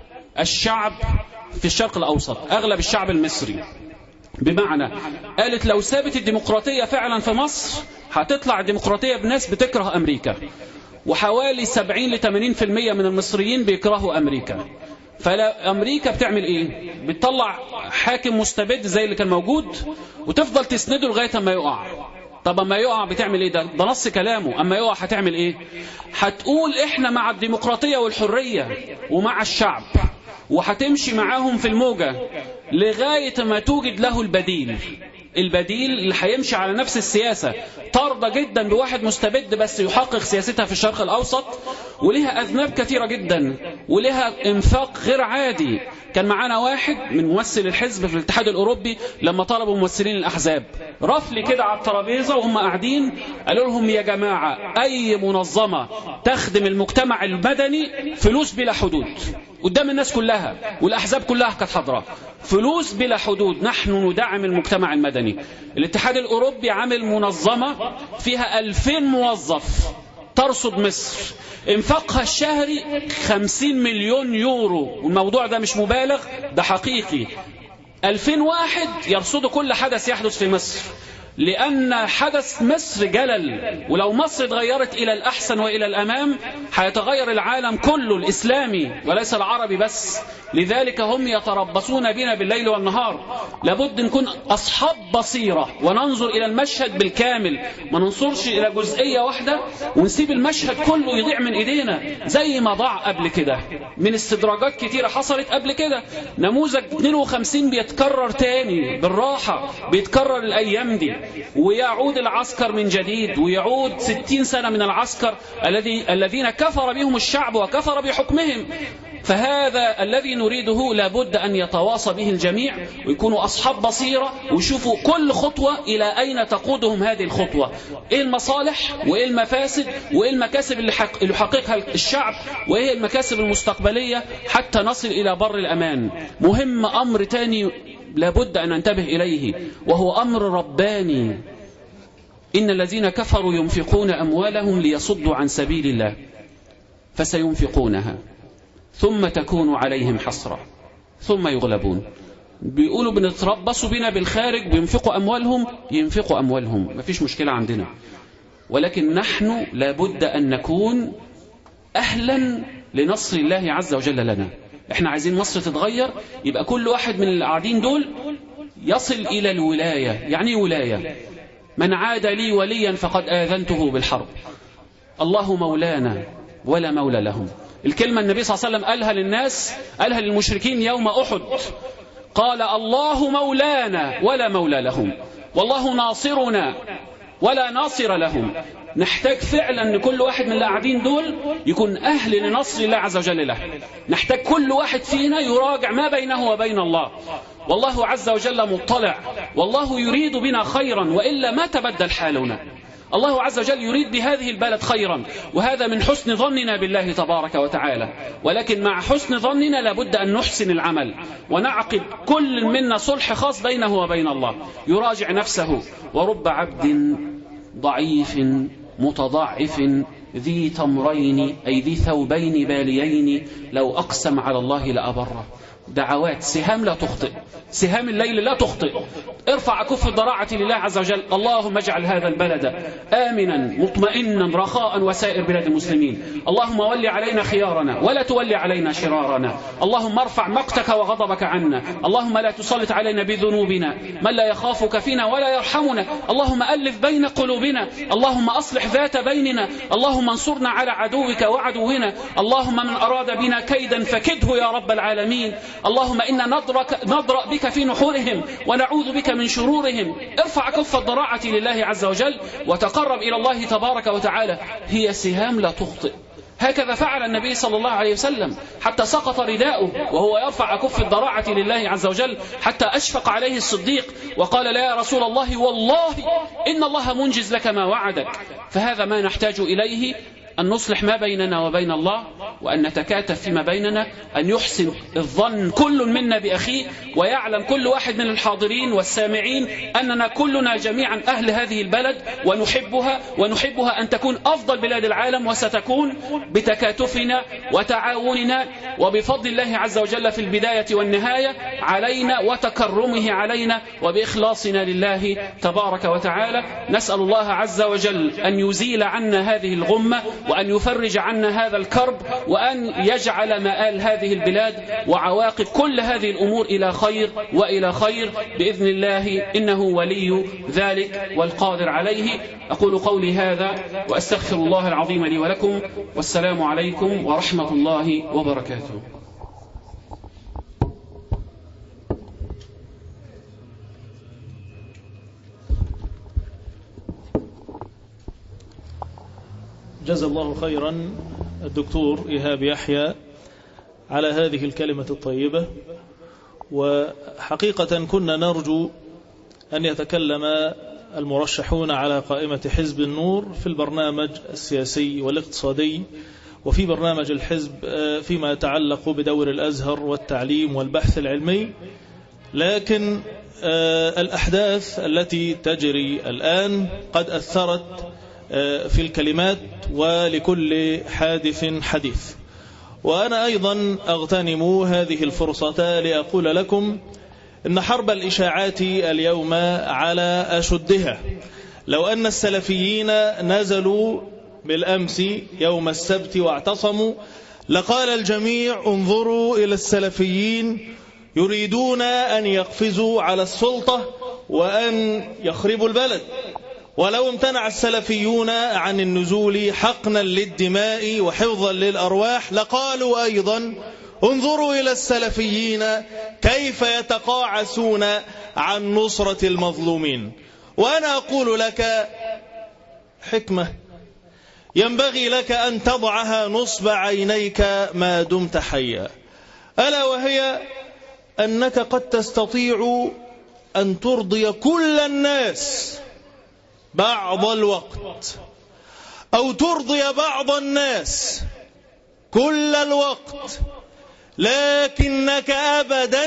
الشعب في الشرق الأوسط أغلب الشعب المصري بمعنى قالت لو سابت الديمقراطية فعلا في مصر هتطلع الديمقراطية بناس بتكره أمريكا وحوالي 70 ل 80% من المصريين بيكرهوا أمريكا فلا أمريكا بتعمل إيه بتطلع حاكم مستبد زي اللي كان موجود وتفضل تسنده لغاية ما يقع طب اما يقع بتعمل ايه ده ده نص كلامه اما يقع هتعمل ايه هتقول احنا مع الديمقراطية والحرية ومع الشعب وهتمشي معاهم في الموجة لغاية ما توجد له البديل البديل اللي هيمشي على نفس السياسة ترضى جدا بواحد مستبد بس يحقق سياستها في الشرق الأوسط ولها أذناب كثيرة جدا ولها انفاق غير عادي كان معانا واحد من ممثل الحزب في الاتحاد الأوروبي لما طلبوا ممثلين الأحزاب رفل كده على الترابيزة وهم قاعدين قالوا لهم يا جماعة أي منظمة تخدم المجتمع المدني فلوس بلا حدود قدام الناس كلها والأحزاب كلها كانت حاضرة فلوس بلا حدود نحن ندعم المجتمع المدني الاتحاد الأوروبي عامل منظمة فيها ألفين موظف ترصد مصر انفاقها الشهري خمسين مليون يورو والموضوع ده مش مبالغ ده حقيقي ألفين واحد يرصدوا كل حدث يحدث في مصر لأن حدث مصر جلل ولو مصر اتغيرت إلى الأحسن وإلى الأمام هيتغير العالم كله الإسلامي وليس العربي بس لذلك هم يتربصون بنا بالليل والنهار لابد نكون أصحاب بصيرة وننظر إلى المشهد بالكامل ما ننظرش إلى جزئية واحدة ونسيب المشهد كله يضيع من إيدينا زي ما ضاع قبل كده من استدراجات كتيرة حصلت قبل كده نموذج 52 بيتكرر تاني بالراحة بيتكرر الأيام دي ويعود العسكر من جديد ويعود 60 سنة من العسكر الذي الذين كفر بهم الشعب وكفر بحكمهم فهذا الذي نريده لابد أن يتواصى به الجميع ويكونوا أصحاب بصيرة ويشوفوا كل خطوة إلى أين تقودهم هذه الخطوة إيه المصالح وإيه المفاسد وإيه المكاسب اللي يحققها الشعب وإيه المكاسب المستقبلية حتى نصل إلى بر الأمان مهم أمر تاني لابد أن ننتبه إليه وهو أمر رباني إن الذين كفروا ينفقون أموالهم ليصدوا عن سبيل الله فسينفقونها ثم تكون عليهم حسرة ثم يغلبون بيقولوا بنتربصوا بنا بالخارج بينفقوا أموالهم ينفقوا أموالهم ما فيش مشكلة عندنا ولكن نحن لابد أن نكون أهلا لنصر الله عز وجل لنا احنا عايزين مصر تتغير يبقى كل واحد من اللي قاعدين دول يصل إلى الولاية يعني ولاية من عاد لي وليا فقد آذنته بالحرب الله مولانا ولا مولى لهم الكلمة النبي صلى الله عليه وسلم قالها للناس قالها للمشركين يوم أحد قال الله مولانا ولا مولى لهم والله ناصرنا ولا ناصر لهم نحتاج فعلا ان كل واحد من اللي قاعدين دول يكون اهل لنصر الله عز وجل له نحتاج كل واحد فينا يراجع ما بينه وبين الله والله عز وجل مطلع والله يريد بنا خيرا والا ما تبدل حالنا الله عز وجل يريد بهذه البلد خيرا وهذا من حسن ظننا بالله تبارك وتعالى ولكن مع حسن ظننا لابد أن نحسن العمل ونعقد كل منا صلح خاص بينه وبين الله يراجع نفسه ورب عبد ضعيف متضعف ذي تمرين أي ذي ثوبين باليين لو أقسم على الله لأبره دعوات سهام لا تخطئ سهام الليل لا تخطئ ارفع كف الضراعة لله عز وجل اللهم اجعل هذا البلد آمنا مطمئنا رخاء وسائر بلاد المسلمين اللهم ول علينا خيارنا ولا تولي علينا شرارنا اللهم ارفع مقتك وغضبك عنا اللهم لا تسلط علينا بذنوبنا من لا يخافك فينا ولا يرحمنا اللهم ألف بين قلوبنا اللهم أصلح ذات بيننا اللهم انصرنا على عدوك وعدونا اللهم من أراد بنا كيدا فكده يا رب العالمين اللهم إنا ندرك ندرأ بك في نحورهم ونعوذ بك من شرورهم ارفع كف الضراعة لله عز وجل وتقرب إلى الله تبارك وتعالى هي سهام لا تخطئ هكذا فعل النبي صلى الله عليه وسلم حتى سقط رداؤه وهو يرفع كف الضراعة لله عز وجل حتى أشفق عليه الصديق وقال لا يا رسول الله والله إن الله منجز لك ما وعدك فهذا ما نحتاج إليه أن نصلح ما بيننا وبين الله وأن نتكاتف فيما بيننا أن يحسن الظن كل منا بأخيه ويعلم كل واحد من الحاضرين والسامعين أننا كلنا جميعا أهل هذه البلد ونحبها ونحبها أن تكون أفضل بلاد العالم وستكون بتكاتفنا وتعاوننا وبفضل الله عز وجل في البداية والنهاية علينا وتكرمه علينا وبإخلاصنا لله تبارك وتعالى نسأل الله عز وجل أن يزيل عنا هذه الغمة وأن يفرج عنا هذا الكرب وأن يجعل مآل هذه البلاد وعواقب كل هذه الأمور إلى خير وإلى خير بإذن الله إنه ولي ذلك والقادر عليه أقول قولي هذا وأستغفر الله العظيم لي ولكم والسلام عليكم ورحمة الله وبركاته جزا الله خيرا الدكتور إيهاب يحيى على هذه الكلمة الطيبة وحقيقة كنا نرجو أن يتكلم المرشحون على قائمة حزب النور في البرنامج السياسي والاقتصادي وفي برنامج الحزب فيما يتعلق بدور الأزهر والتعليم والبحث العلمي لكن الأحداث التي تجري الآن قد أثرت في الكلمات ولكل حادث حديث وأنا أيضا أغتنم هذه الفرصة لأقول لكم إن حرب الإشاعات اليوم على أشدها لو أن السلفيين نزلوا بالأمس يوم السبت واعتصموا لقال الجميع انظروا إلى السلفيين يريدون أن يقفزوا على السلطة وأن يخربوا البلد ولو امتنع السلفيون عن النزول حقنا للدماء وحفظا للأرواح لقالوا أيضا انظروا إلى السلفيين كيف يتقاعسون عن نصرة المظلومين وأنا أقول لك حكمة ينبغي لك أن تضعها نصب عينيك ما دمت حيا ألا وهي أنك قد تستطيع أن ترضي كل الناس بعض الوقت أو ترضي بعض الناس كل الوقت لكنك أبدا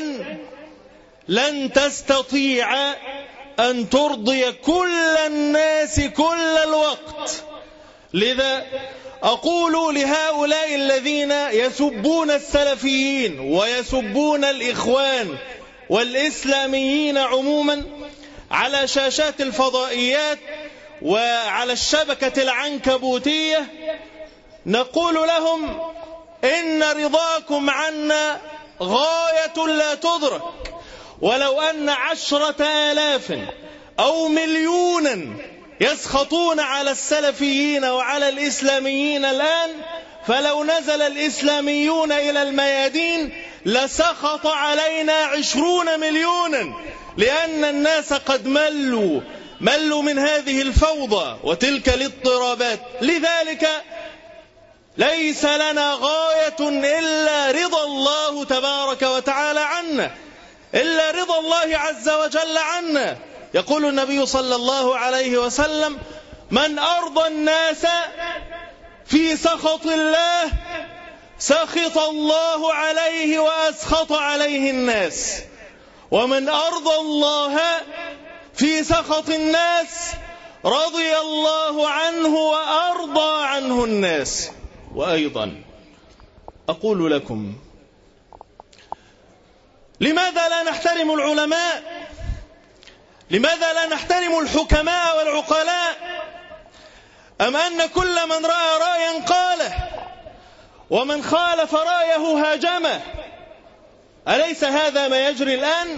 لن تستطيع أن ترضي كل الناس كل الوقت لذا أقول لهؤلاء الذين يسبون السلفيين ويسبون الإخوان والإسلاميين عموما على شاشات الفضائيات وعلى الشبكة العنكبوتية نقول لهم إن رضاكم عنا غاية لا تدرك ولو أن عشرة آلاف أو مليونا يسخطون على السلفيين وعلى الإسلاميين الآن فلو نزل الإسلاميون إلى الميادين لسخط علينا عشرون مليونا لأن الناس قد ملوا ملوا من هذه الفوضى وتلك الاضطرابات لذلك ليس لنا غاية إلا رضا الله تبارك وتعالى عنا إلا رضا الله عز وجل عنا يقول النبي صلى الله عليه وسلم من أرضى الناس في سخط الله سخط الله عليه وأسخط عليه الناس ومن أرضى الله في سخط الناس رضي الله عنه وأرضى عنه الناس وأيضا أقول لكم لماذا لا نحترم العلماء لماذا لا نحترم الحكماء والعقلاء أم أن كل من رأى رأيا قاله ومن خالف رأيه هاجمه أليس هذا ما يجري الآن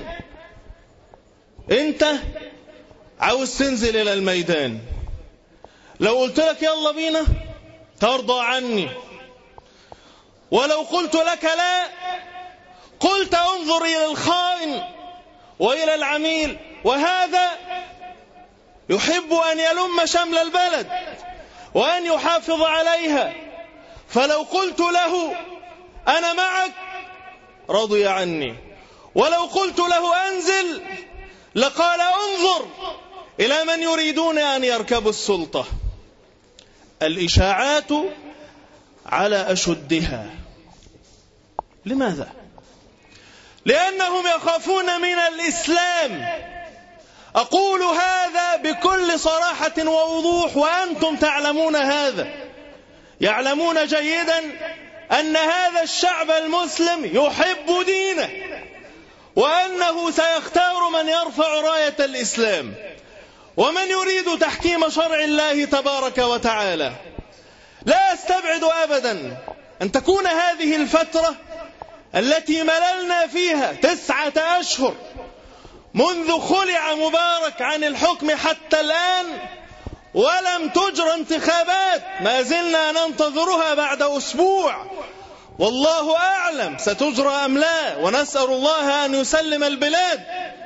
أنت عاوز تنزل إلى الميدان لو قلت لك يلا بينا ترضى عني ولو قلت لك لا قلت انظر إلى الخائن وإلى العميل وهذا يحب أن يلم شمل البلد وأن يحافظ عليها فلو قلت له أنا معك رضي عني ولو قلت له أنزل لقال انظر إلى من يريدون أن يركبوا السلطة الإشاعات على أشدها لماذا؟ لأنهم يخافون من الإسلام أقول هذا بكل صراحة ووضوح وأنتم تعلمون هذا يعلمون جيدا أن هذا الشعب المسلم يحب دينه وأنه سيختار من يرفع راية الإسلام ومن يريد تحكيم شرع الله تبارك وتعالى لا استبعد أبدا أن تكون هذه الفترة التي مللنا فيها تسعة أشهر منذ خلع مبارك عن الحكم حتى الآن ولم تجرى انتخابات ما زلنا ننتظرها بعد أسبوع والله أعلم ستجرى أم لا ونسأل الله أن يسلم البلاد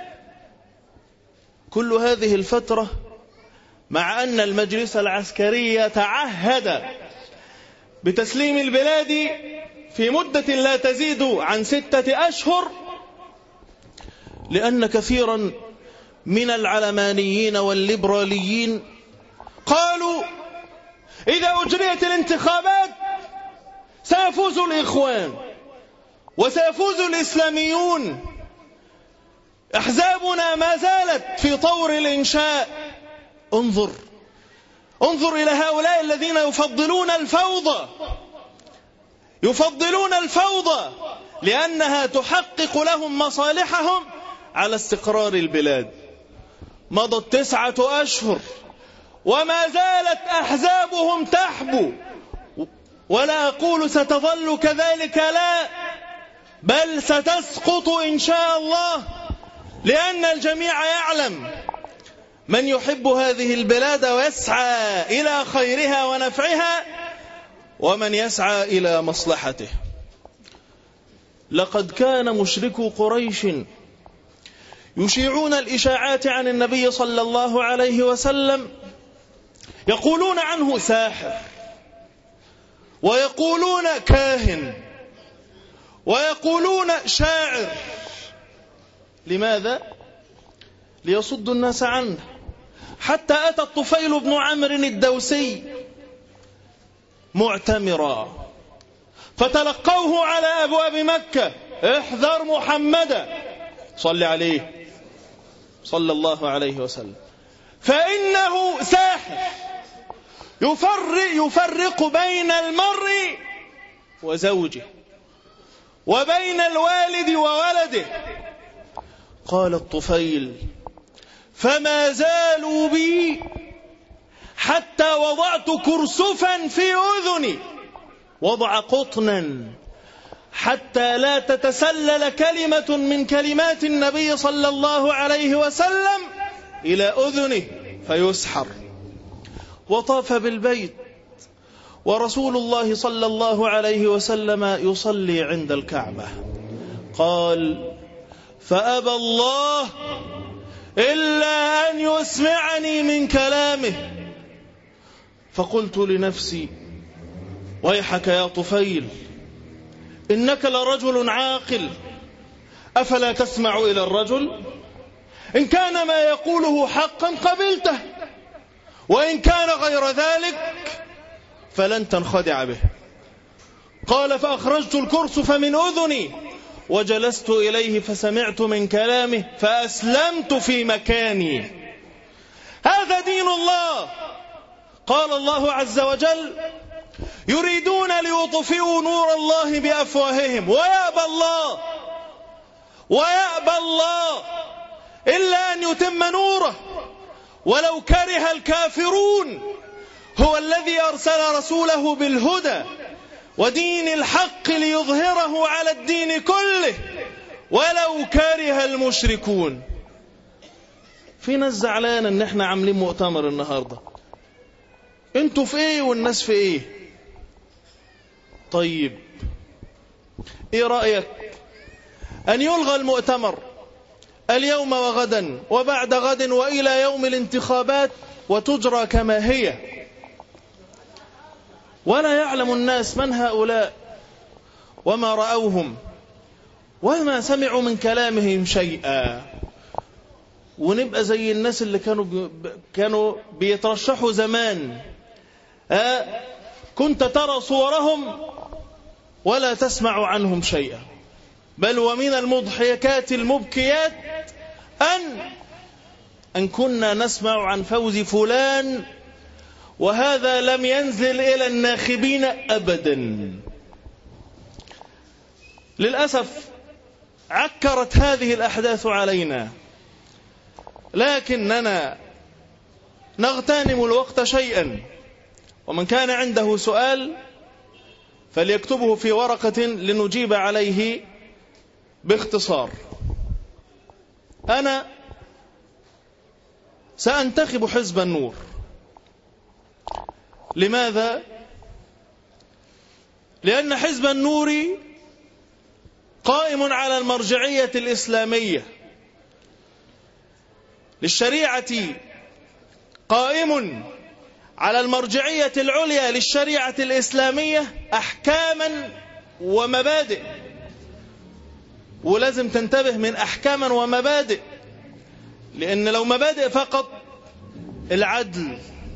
كل هذه الفترة مع أن المجلس العسكري تعهد بتسليم البلاد في مدة لا تزيد عن ستة أشهر لأن كثيرا من العلمانيين والليبراليين قالوا إذا أجريت الانتخابات سيفوز الإخوان وسيفوز الإسلاميون أحزابنا ما زالت في طور الإنشاء انظر انظر إلى هؤلاء الذين يفضلون الفوضى يفضلون الفوضى لأنها تحقق لهم مصالحهم على استقرار البلاد مضت تسعة أشهر وما زالت أحزابهم تحبو ولا أقول ستظل كذلك لا بل ستسقط إن شاء الله لأن الجميع يعلم من يحب هذه البلاد ويسعى إلى خيرها ونفعها ومن يسعى إلى مصلحته لقد كان مشركو قريش يشيعون الإشاعات عن النبي صلى الله عليه وسلم يقولون عنه ساحر ويقولون كاهن ويقولون شاعر لماذا؟ ليصدوا الناس عنه حتى أتى الطفيل بن عمرو الدوسي معتمرا فتلقوه على أبواب مكة احذر محمدا صل عليه صلى الله عليه وسلم فإنه ساحر يفرق, يفرق بين المرء وزوجه وبين الوالد وولده قال الطفيل فما زالوا بي حتى وضعت كرسفا في أذني وضع قطنا حتى لا تتسلل كلمة من كلمات النبي صلى الله عليه وسلم إلى أذنه فيسحر وطاف بالبيت ورسول الله صلى الله عليه وسلم يصلي عند الكعبة قال فأبى الله إلا أن يسمعني من كلامه فقلت لنفسي ويحك يا طفيل إنك لرجل عاقل أفلا تسمع إلى الرجل إن كان ما يقوله حقا قبلته وإن كان غير ذلك فلن تنخدع به قال فأخرجت الكرسف من أذني وجلست إليه فسمعت من كلامه فأسلمت في مكاني هذا دين الله قال الله عز وجل يريدون ليطفئوا نور الله بأفواههم ويأبى الله ويأبى الله إلا أن يتم نوره ولو كره الكافرون هو الذي أرسل رسوله بالهدى ودين الحق ليظهره على الدين كله ولو كره المشركون في ناس زعلانه ان احنا عاملين مؤتمر النهارده انتوا في ايه والناس في ايه طيب ايه رايك ان يلغى المؤتمر اليوم وغدا وبعد غد والى يوم الانتخابات وتجرى كما هي ولا يعلم الناس من هؤلاء وما رأوهم وما سمعوا من كلامهم شيئا ونبقى زي الناس اللي كانوا بي كانوا بيترشحوا زمان آه كنت ترى صورهم ولا تسمع عنهم شيئا بل ومن المضحكات المبكيات أن أن كنا نسمع عن فوز فلان وهذا لم ينزل إلى الناخبين أبدا للأسف عكرت هذه الأحداث علينا لكننا نغتنم الوقت شيئا ومن كان عنده سؤال فليكتبه في ورقة لنجيب عليه باختصار أنا سأنتخب حزب النور لماذا؟ لأن حزب النور قائم على المرجعية الإسلامية للشريعة قائم على المرجعية العليا للشريعة الإسلامية أحكاما ومبادئ ولازم تنتبه من أحكاما ومبادئ لأن لو مبادئ فقط العدل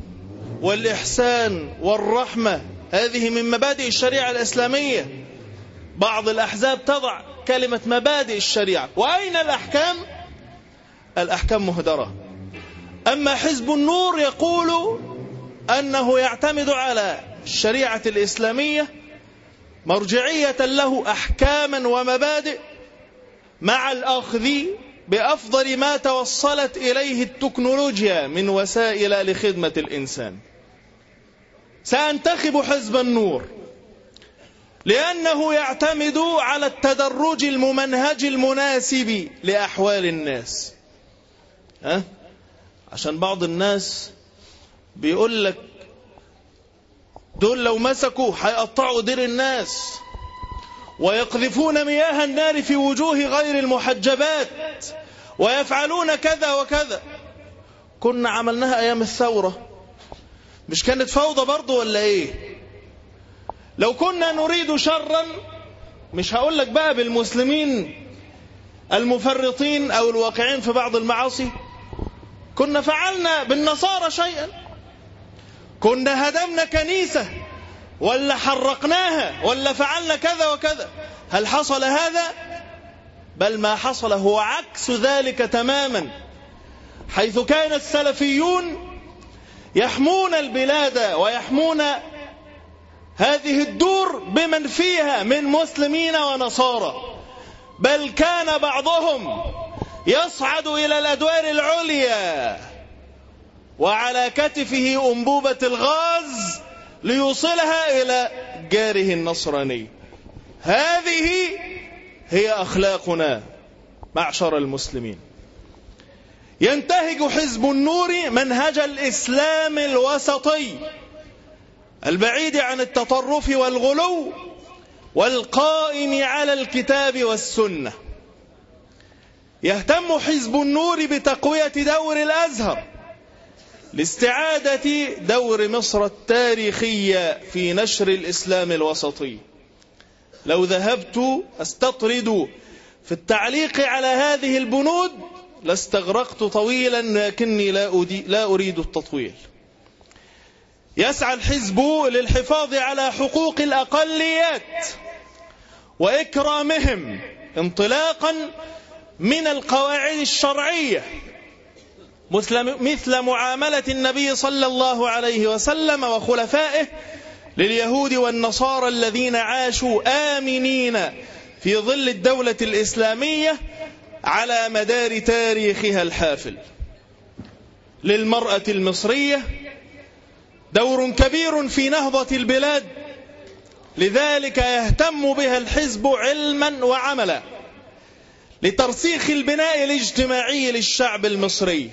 والإحسان والرحمة هذه من مبادئ الشريعة الإسلامية بعض الأحزاب تضع كلمة مبادئ الشريعة وأين الأحكام؟ الأحكام مهدرة أما حزب النور يقول أنه يعتمد على الشريعة الإسلامية مرجعية له أحكاما ومبادئ مع الأخذ بأفضل ما توصلت إليه التكنولوجيا من وسائل لخدمة الإنسان سأنتخب حزب النور لأنه يعتمد على التدرج الممنهج المناسب لأحوال الناس ها؟ عشان بعض الناس بيقول لك دول لو مسكوا هيقطعوا دير الناس ويقذفون مياه النار في وجوه غير المحجبات ويفعلون كذا وكذا كنا عملناها أيام الثورة مش كانت فوضى برضو ولا ايه لو كنا نريد شرا مش هقول لك بقى بالمسلمين المفرطين او الواقعين في بعض المعاصي كنا فعلنا بالنصارى شيئا كنا هدمنا كنيسة ولا حرقناها ولا فعلنا كذا وكذا هل حصل هذا بل ما حصل هو عكس ذلك تماما حيث كان السلفيون يحمون البلاد ويحمون هذه الدور بمن فيها من مسلمين ونصارى بل كان بعضهم يصعد إلى الأدوار العليا وعلى كتفه أنبوبة الغاز ليوصلها إلى جاره النصراني هذه هي أخلاقنا معشر المسلمين ينتهج حزب النور منهج الإسلام الوسطي البعيد عن التطرف والغلو والقائم على الكتاب والسنة يهتم حزب النور بتقوية دور الأزهر لاستعادة دور مصر التاريخية في نشر الإسلام الوسطي لو ذهبت أستطرد في التعليق على هذه البنود لاستغرقت طويلا لكني لا, لا أريد التطويل يسعى الحزب للحفاظ على حقوق الأقليات وإكرامهم انطلاقا من القواعد الشرعية مثل معاملة النبي صلى الله عليه وسلم وخلفائه لليهود والنصارى الذين عاشوا آمنين في ظل الدولة الإسلامية على مدار تاريخها الحافل للمرأة المصرية دور كبير في نهضة البلاد لذلك يهتم بها الحزب علما وعملا لترسيخ البناء الاجتماعي للشعب المصري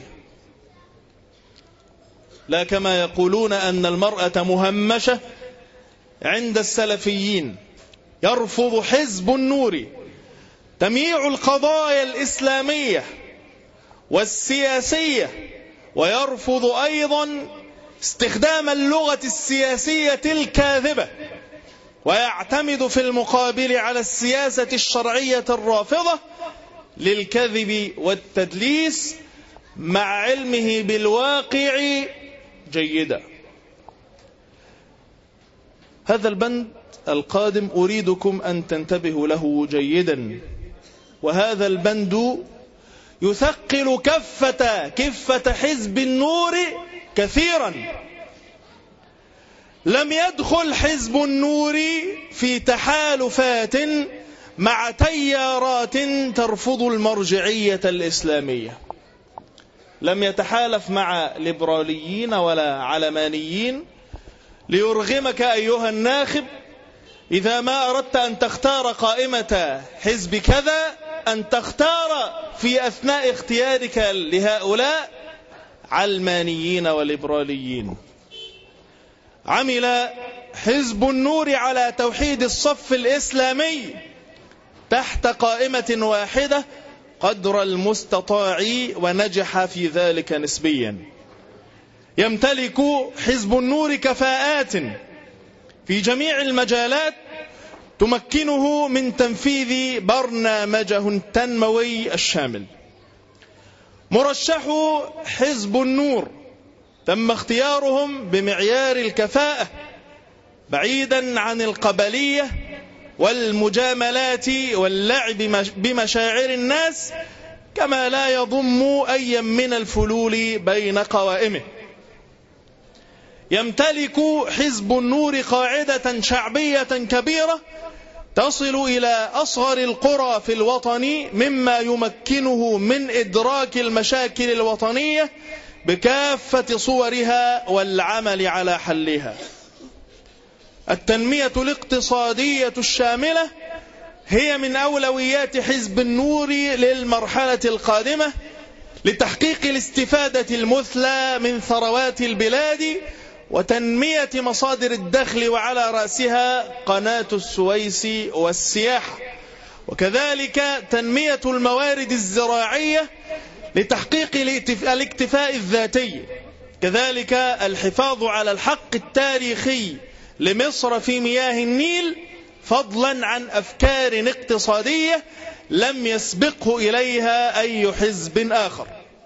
لا كما يقولون أن المرأة مهمشة عند السلفيين يرفض حزب النور تمييع القضايا الإسلامية والسياسية ويرفض أيضا استخدام اللغة السياسية الكاذبة ويعتمد في المقابل على السياسة الشرعية الرافضة للكذب والتدليس مع علمه بالواقع جيدا هذا البند القادم أريدكم أن تنتبهوا له جيدا وهذا البند يثقل كفة كفة حزب النور كثيرا لم يدخل حزب النور في تحالفات مع تيارات ترفض المرجعية الإسلامية لم يتحالف مع ليبراليين ولا علمانيين ليرغمك أيها الناخب إذا ما أردت أن تختار قائمة حزب كذا أن تختار في أثناء اختيارك لهؤلاء علمانيين وليبراليين عمل حزب النور على توحيد الصف الإسلامي تحت قائمة واحدة قدر المستطاع ونجح في ذلك نسبيا يمتلك حزب النور كفاءات في جميع المجالات تمكنه من تنفيذ برنامجه التنموي الشامل مرشح حزب النور تم اختيارهم بمعيار الكفاءة بعيدا عن القبلية والمجاملات واللعب بمشاعر الناس كما لا يضم أي من الفلول بين قوائمه يمتلك حزب النور قاعدة شعبية كبيرة تصل إلى أصغر القرى في الوطن مما يمكنه من إدراك المشاكل الوطنية بكافة صورها والعمل على حلها التنمية الاقتصادية الشاملة هي من أولويات حزب النور للمرحلة القادمة لتحقيق الاستفادة المثلى من ثروات البلاد وتنمية مصادر الدخل وعلى رأسها قناة السويس والسياحة وكذلك تنمية الموارد الزراعية لتحقيق الاكتفاء الذاتي كذلك الحفاظ على الحق التاريخي لمصر في مياه النيل فضلا عن أفكار اقتصادية لم يسبقه إليها أي حزب آخر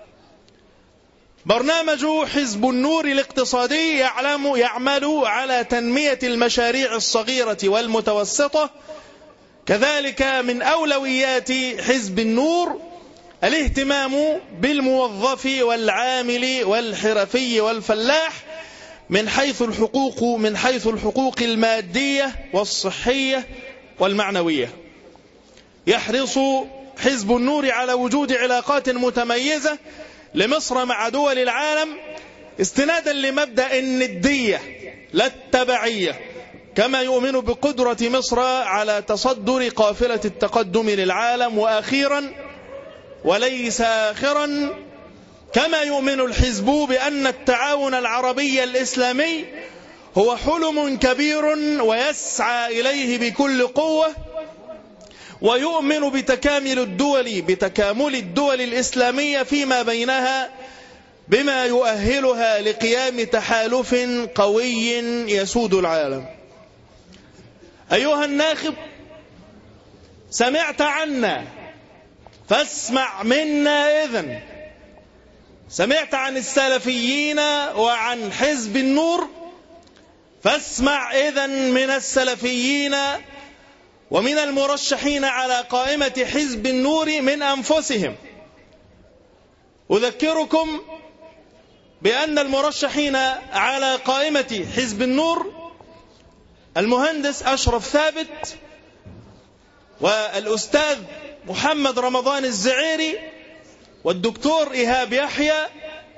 برنامج حزب النور الاقتصادي يعلم يعمل على تنمية المشاريع الصغيرة والمتوسطة كذلك من أولويات حزب النور الاهتمام بالموظف والعامل والحرفي والفلاح من حيث الحقوق من حيث الحقوق المادية والصحية والمعنوية يحرص حزب النور على وجود علاقات متميزة لمصر مع دول العالم استنادا لمبدأ الندية لا التبعية كما يؤمن بقدرة مصر على تصدر قافلة التقدم للعالم وأخيرا وليس آخرا كما يؤمن الحزب بأن التعاون العربي الإسلامي هو حلم كبير ويسعى إليه بكل قوة ويؤمن بتكامل الدول بتكامل الدول الإسلامية فيما بينها بما يؤهلها لقيام تحالف قوي يسود العالم أيها الناخب سمعت عنا فاسمع منا إذن سمعت عن السلفيين وعن حزب النور فاسمع إذن من السلفيين ومن المرشحين على قائمة حزب النور من أنفسهم أذكركم بأن المرشحين على قائمة حزب النور المهندس أشرف ثابت والأستاذ محمد رمضان الزعيري والدكتور إيهاب يحيى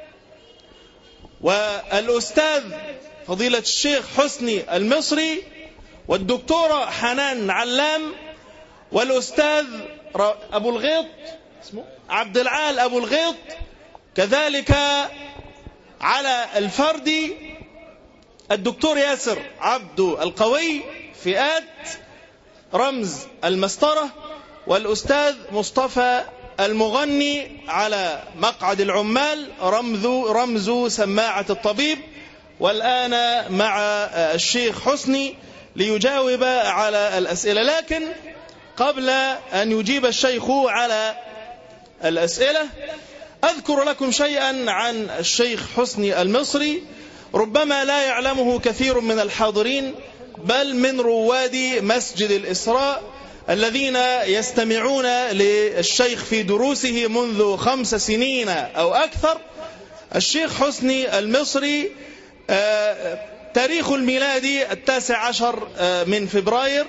والأستاذ فضيلة الشيخ حسني المصري والدكتورة حنان علام والأستاذ أبو الغيط اسمه عبد العال أبو الغيط كذلك على الفردي الدكتور ياسر عبد القوي فئات رمز المسطرة والأستاذ مصطفى المغني على مقعد العمال رمز, رمز سماعة الطبيب والآن مع الشيخ حسني ليجاوب على الأسئلة لكن قبل أن يجيب الشيخ على الأسئلة أذكر لكم شيئا عن الشيخ حسني المصري ربما لا يعلمه كثير من الحاضرين بل من رواد مسجد الإسراء الذين يستمعون للشيخ في دروسه منذ خمس سنين أو أكثر الشيخ حسني المصري تاريخ الميلادي التاسع عشر من فبراير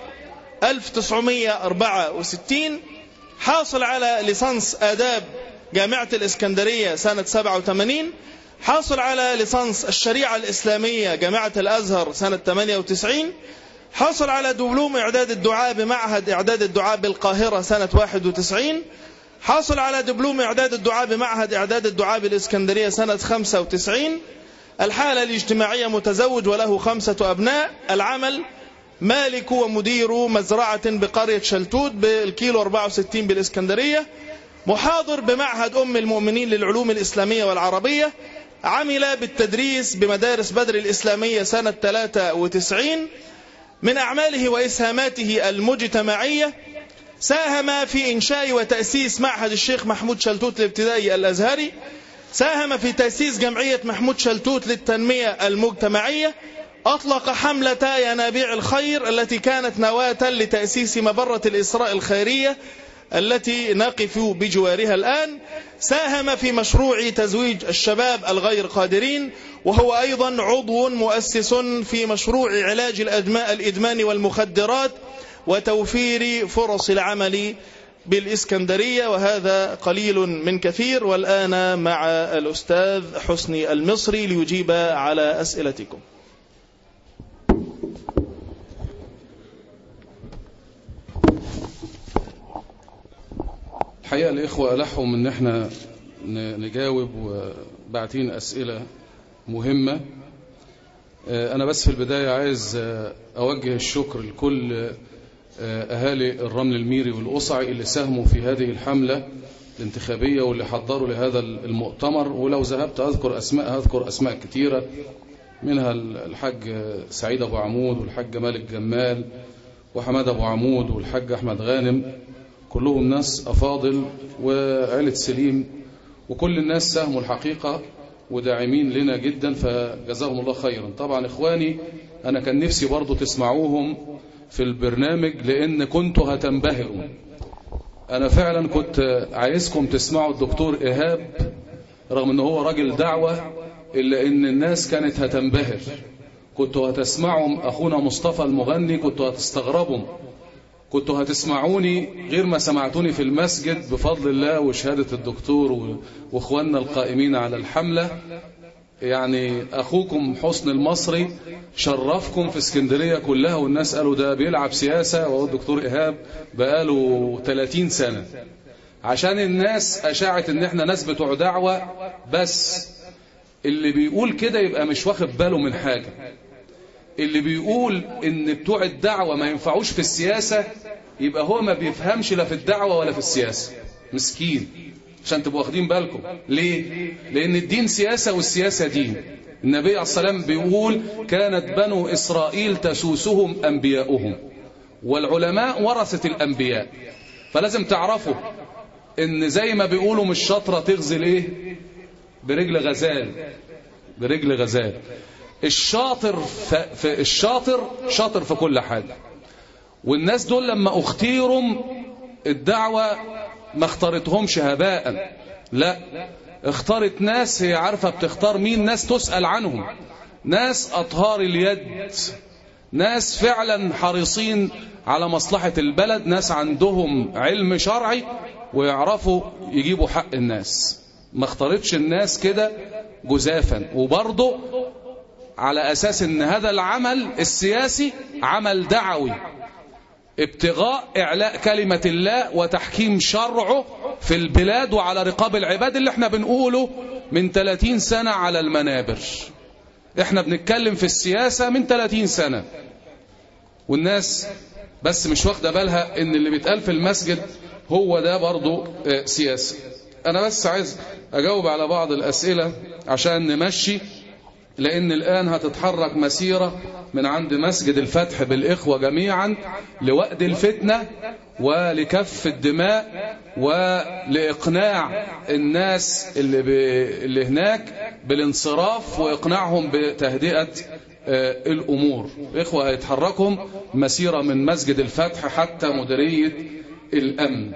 1964 حاصل على ليسانس آداب جامعة الإسكندرية سنة 87 حاصل على ليسانس الشريعة الإسلامية جامعة الأزهر سنة 98 حصل على دبلوم إعداد الدعاء بمعهد إعداد الدعاء بالقاهرة سنة 91 حاصل على دبلوم إعداد الدعاء بمعهد إعداد الدعاء بالإسكندرية سنة 95 الحالة الاجتماعية متزوج وله خمسة أبناء العمل مالك ومدير مزرعة بقرية شلتوت بالكيلو 64 بالإسكندرية محاضر بمعهد أم المؤمنين للعلوم الإسلامية والعربية عمل بالتدريس بمدارس بدر الإسلامية سنة 93 من أعماله وإسهاماته المجتمعية ساهم في إنشاء وتأسيس معهد الشيخ محمود شلتوت الابتدائي الأزهري ساهم في تأسيس جمعية محمود شلتوت للتنمية المجتمعية أطلق حملة ينابيع الخير التي كانت نواة لتأسيس مبرة الإسراء الخيرية التي نقف بجوارها الآن ساهم في مشروع تزويج الشباب الغير قادرين وهو أيضا عضو مؤسس في مشروع علاج الإدمان والمخدرات وتوفير فرص العمل بالإسكندرية وهذا قليل من كثير والآن مع الأستاذ حسني المصري ليجيب على أسئلتكم الحقيقة الإخوة ألحهم إن إحنا نجاوب وبعتين أسئلة مهمة أنا بس في البداية عايز أوجه الشكر لكل أهالي الرمل الميري والقصعي اللي ساهموا في هذه الحملة الانتخابية واللي حضروا لهذا المؤتمر ولو ذهبت أذكر أسماء أذكر أسماء كثيرة منها الحاج سعيد أبو عمود والحاج مالك جمال وحماد أبو عمود والحاج أحمد غانم كلهم ناس أفاضل وعيلة سليم وكل الناس ساهموا الحقيقة وداعمين لنا جدا فجزاهم الله خيرا طبعا إخواني أنا كان نفسي برضو تسمعوهم في البرنامج لأن كنتوا هتنبهروا أنا فعلا كنت عايزكم تسمعوا الدكتور إيهاب رغم أنه هو راجل دعوة إلا أن الناس كانت هتنبهر كنتوا هتسمعوا أخونا مصطفى المغني كنتوا هتستغربوا كنتوا هتسمعوني غير ما سمعتوني في المسجد بفضل الله وشهادة الدكتور واخواننا القائمين على الحملة يعني أخوكم حسن المصري شرفكم في اسكندرية كلها والناس قالوا ده بيلعب سياسة وهو الدكتور إيهاب بقاله 30 سنة عشان الناس أشاعت ان احنا ناس بتوع دعوة بس اللي بيقول كده يبقى مش واخد باله من حاجة اللي بيقول ان بتوع الدعوة ما ينفعوش في السياسة يبقى هو ما بيفهمش لا في الدعوة ولا في السياسة مسكين عشان تبقوا واخدين بالكم ليه لان الدين سياسة والسياسة دين النبي عليه الصلاة والسلام بيقول كانت بنو إسرائيل تسوسهم أنبياؤهم والعلماء ورثة الأنبياء فلازم تعرفوا ان زي ما بيقولوا مش شطرة تغزل ايه برجل غزال برجل غزال الشاطر في الشاطر شاطر في كل حاجة والناس دول لما اختيروا الدعوة ما اختارتهمش هباء لا اختارت ناس هي عارفة بتختار مين ناس تسأل عنهم ناس أطهار اليد ناس فعلا حريصين على مصلحة البلد ناس عندهم علم شرعي ويعرفوا يجيبوا حق الناس ما اختارتش الناس كده جزافا وبرضه على أساس ان هذا العمل السياسي عمل دعوي ابتغاء إعلاء كلمة الله وتحكيم شرعه في البلاد وعلى رقاب العباد اللي احنا بنقوله من 30 سنة على المنابر احنا بنتكلم في السياسة من 30 سنة والناس بس مش واخدة بالها ان اللي بيتقال في المسجد هو ده برضو سياسة انا بس عايز اجاوب على بعض الاسئلة عشان نمشي لان الان هتتحرك مسيرة من عند مسجد الفتح بالاخوة جميعا لوقت الفتنة ولكف الدماء ولإقناع الناس اللي, ب... اللي هناك بالانصراف وإقناعهم بتهدئة الأمور إخوة هيتحركهم مسيرة من مسجد الفتح حتى مديرية الأمن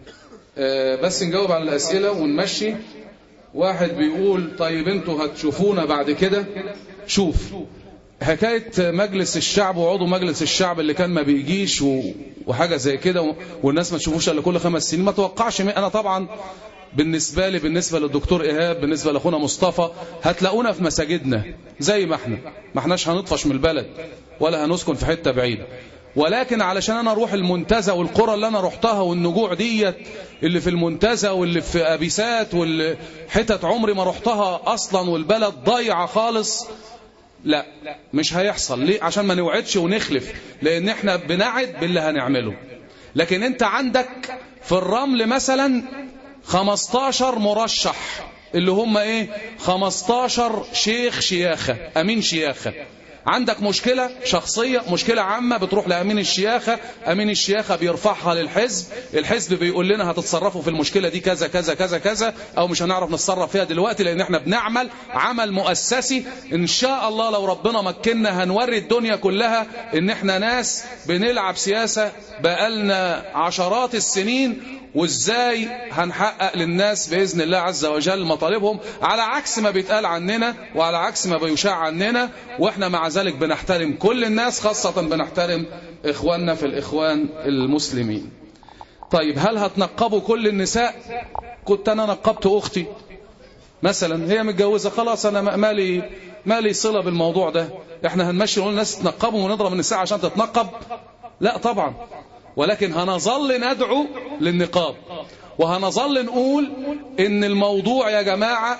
بس نجاوب على الأسئلة ونمشي واحد بيقول طيب انتوا هتشوفونا بعد كده شوف حكاية مجلس الشعب وعضو مجلس الشعب اللي كان ما بيجيش وحاجة زي كده والناس ما تشوفوش الا كل خمس سنين ما توقعش انا طبعا بالنسبة لي بالنسبة للدكتور إيهاب بالنسبة لأخونا مصطفى هتلاقونا في مساجدنا زي ما احنا ما احناش هنطفش من البلد ولا هنسكن في حتة بعيدة ولكن علشان انا اروح المنتزه والقرى اللي انا رحتها والنجوع ديت اللي في المنتزه واللي في ابيسات واللي حتت عمري ما رحتها اصلا والبلد ضايعه خالص لا مش هيحصل ليه عشان ما نوعدش ونخلف لان احنا بنعد باللي هنعمله لكن انت عندك في الرمل مثلا 15 مرشح اللي هم ايه 15 شيخ شياخة امين شياخة عندك مشكلة شخصية مشكلة عامة بتروح لأمين الشياخة أمين الشياخة بيرفعها للحزب الحزب بيقول لنا هتتصرفوا في المشكلة دي كذا كذا كذا كذا أو مش هنعرف نتصرف فيها دلوقتي لأن احنا بنعمل عمل مؤسسي إن شاء الله لو ربنا مكننا هنوري الدنيا كلها إن احنا ناس بنلعب سياسة بقالنا عشرات السنين وازاي هنحقق للناس بإذن الله عز وجل مطالبهم على عكس ما بيتقال عننا وعلى عكس ما بيشاع عننا واحنا مع ذلك بنحترم كل الناس خاصة بنحترم إخواننا في الإخوان المسلمين طيب هل هتنقبوا كل النساء كنت أنا نقبت أختي مثلا هي متجوزة خلاص أنا مالي مالي صلة بالموضوع ده احنا هنمشي نقول الناس تنقبوا ونضرب النساء عشان تتنقب لا طبعا ولكن هنظل ندعو للنقاب وهنظل نقول ان الموضوع يا جماعة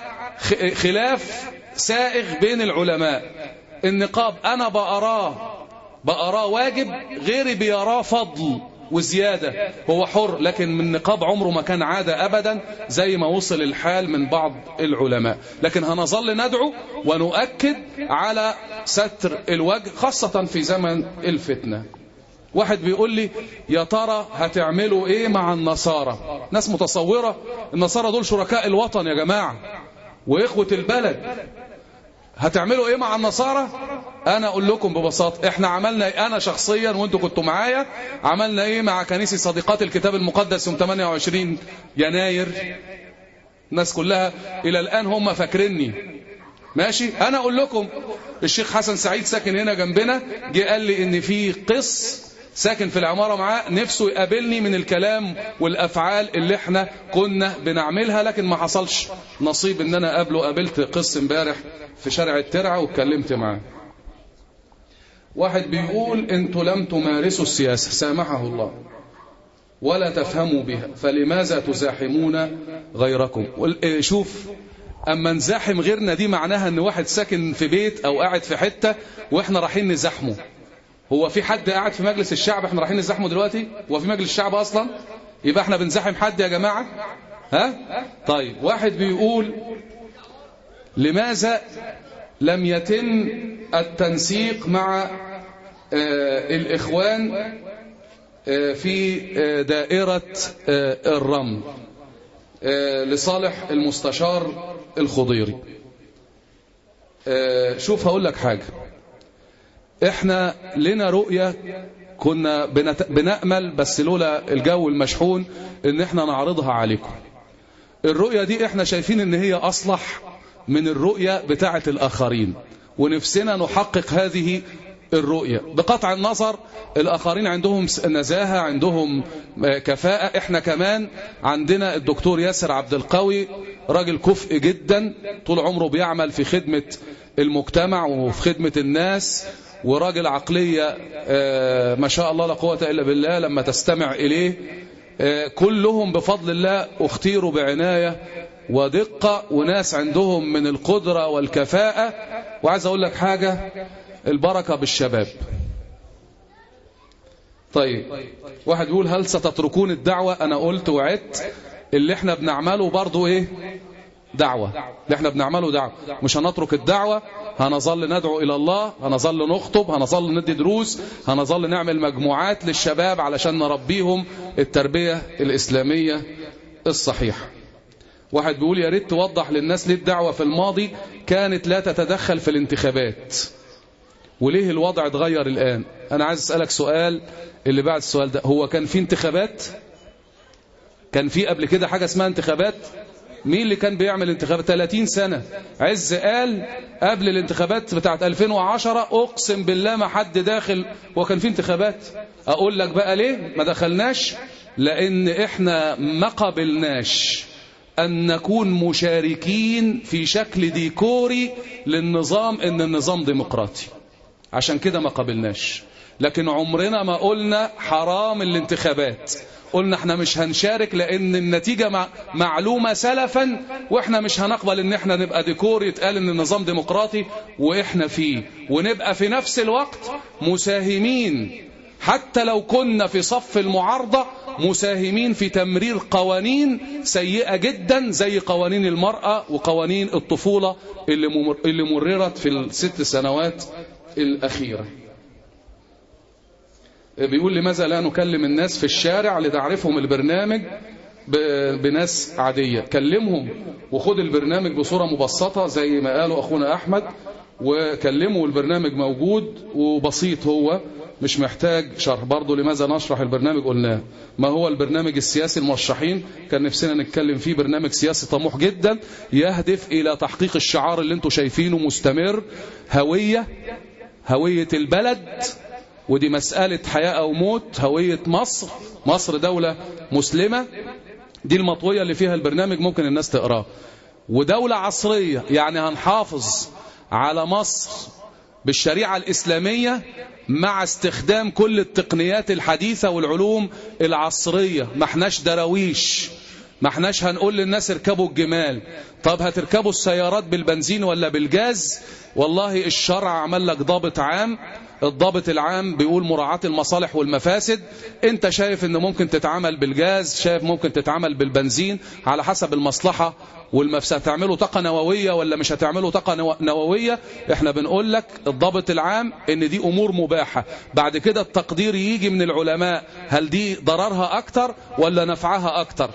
خلاف سائغ بين العلماء النقاب انا بأراه بأراه واجب غيري بيراه فضل وزيادة هو حر لكن من نقاب عمره ما كان عادة أبدا زي ما وصل الحال من بعض العلماء لكن هنظل ندعو ونؤكد على ستر الوجه خاصة في زمن الفتنة واحد بيقول لي يا ترى هتعملوا ايه مع النصارى ناس متصورة النصارى دول شركاء الوطن يا جماعة واخوة البلد هتعملوا ايه مع النصارى انا اقول لكم ببساطة احنا عملنا ايه انا شخصيا وانتوا كنتوا معايا عملنا ايه مع كنيسة صديقات الكتاب المقدس يوم 28 يناير الناس كلها الى الان هم فاكريني ماشي انا اقول لكم الشيخ حسن سعيد ساكن هنا جنبنا جه قال لي ان في قس ساكن في العمارة معاه نفسه يقابلني من الكلام والأفعال اللي احنا كنا بنعملها لكن ما حصلش نصيب ان انا قابله قابلت قس امبارح في شارع الترعة واتكلمت معاه واحد بيقول انتوا لم تمارسوا السياسة سامحه الله ولا تفهموا بها فلماذا تزاحمون غيركم شوف اما نزاحم غيرنا دي معناها ان واحد ساكن في بيت او قاعد في حتة واحنا رايحين نزاحمه هو في حد قاعد في مجلس الشعب احنا رايحين نزاحمه دلوقتي هو في مجلس الشعب اصلا يبقى احنا بنزاحم حد يا جماعة ها طيب واحد بيقول لماذا لم يتم التنسيق مع آه الإخوان آه في آه دائرة الرمل لصالح المستشار الخضيري شوف هقول لك حاجة احنا لنا رؤية كنا بنت... بنأمل بس لولا الجو المشحون ان احنا نعرضها عليكم الرؤية دي احنا شايفين ان هي اصلح من الرؤية بتاعة الاخرين ونفسنا نحقق هذه الرؤية بقطع النظر الآخرين عندهم نزاهة عندهم كفاءة احنا كمان عندنا الدكتور ياسر عبد القوي راجل كفء جدا طول عمره بيعمل في خدمة المجتمع وفي خدمة الناس وراجل عقلية ما شاء الله لا قوة إلا بالله لما تستمع إليه كلهم بفضل الله اختيروا بعناية ودقة وناس عندهم من القدرة والكفاءة وعايز أقول لك حاجة البركة بالشباب طيب واحد يقول هل ستتركون الدعوة أنا قلت وعدت اللي احنا بنعمله برضو ايه دعوة اللي احنا بنعمله دعوة مش هنترك الدعوة هنظل ندعو إلى الله هنظل نخطب هنظل ندي دروس هنظل نعمل مجموعات للشباب علشان نربيهم التربية الإسلامية الصحيحة واحد بيقول يا ريت توضح للناس ليه الدعوة في الماضي كانت لا تتدخل في الانتخابات وليه الوضع اتغير الآن أنا عايز أسألك سؤال اللي بعد السؤال ده هو كان في انتخابات كان في قبل كده حاجة اسمها انتخابات مين اللي كان بيعمل انتخابات 30 سنة عز قال قبل الانتخابات بتاعت 2010 أقسم بالله ما حد داخل وكان في انتخابات أقول لك بقى ليه ما دخلناش لأن إحنا ما قبلناش أن نكون مشاركين في شكل ديكوري للنظام إن النظام ديمقراطي عشان كده ما قبلناش لكن عمرنا ما قلنا حرام الانتخابات قلنا احنا مش هنشارك لان النتيجة معلومة سلفا واحنا مش هنقبل ان احنا نبقى ديكور يتقال ان النظام ديمقراطي واحنا فيه ونبقى في نفس الوقت مساهمين حتى لو كنا في صف المعارضة مساهمين في تمرير قوانين سيئة جدا زي قوانين المرأة وقوانين الطفولة اللي, ممر اللي مررت في الست سنوات الأخيرة بيقول لماذا لا نكلم الناس في الشارع لتعرفهم البرنامج بناس عادية كلمهم وخد البرنامج بصورة مبسطة زي ما قالوا أخونا أحمد وكلموا البرنامج موجود وبسيط هو مش محتاج شرح برضه لماذا نشرح البرنامج قلناه ما هو البرنامج السياسي المرشحين كان نفسنا نتكلم فيه برنامج سياسي طموح جدا يهدف إلى تحقيق الشعار اللي انتم شايفينه مستمر هوية هوية البلد ودي مسألة حياة أو موت هوية مصر مصر دولة مسلمة دي المطوية اللي فيها البرنامج ممكن الناس تقراه ودولة عصرية يعني هنحافظ على مصر بالشريعة الإسلامية مع استخدام كل التقنيات الحديثة والعلوم العصرية ما احناش دراويش ما احناش هنقول للناس اركبوا الجمال طب هتركبوا السيارات بالبنزين ولا بالجاز والله الشرع عمل لك ضابط عام الضابط العام بيقول مراعاة المصالح والمفاسد انت شايف ان ممكن تتعامل بالجاز شايف ممكن تتعامل بالبنزين على حسب المصلحة والمفسدة هتعملوا طاقة نووية ولا مش هتعملوا طاقة نووية احنا بنقول لك الضابط العام ان دي امور مباحة بعد كده التقدير يجي من العلماء هل دي ضررها اكتر ولا نفعها اكتر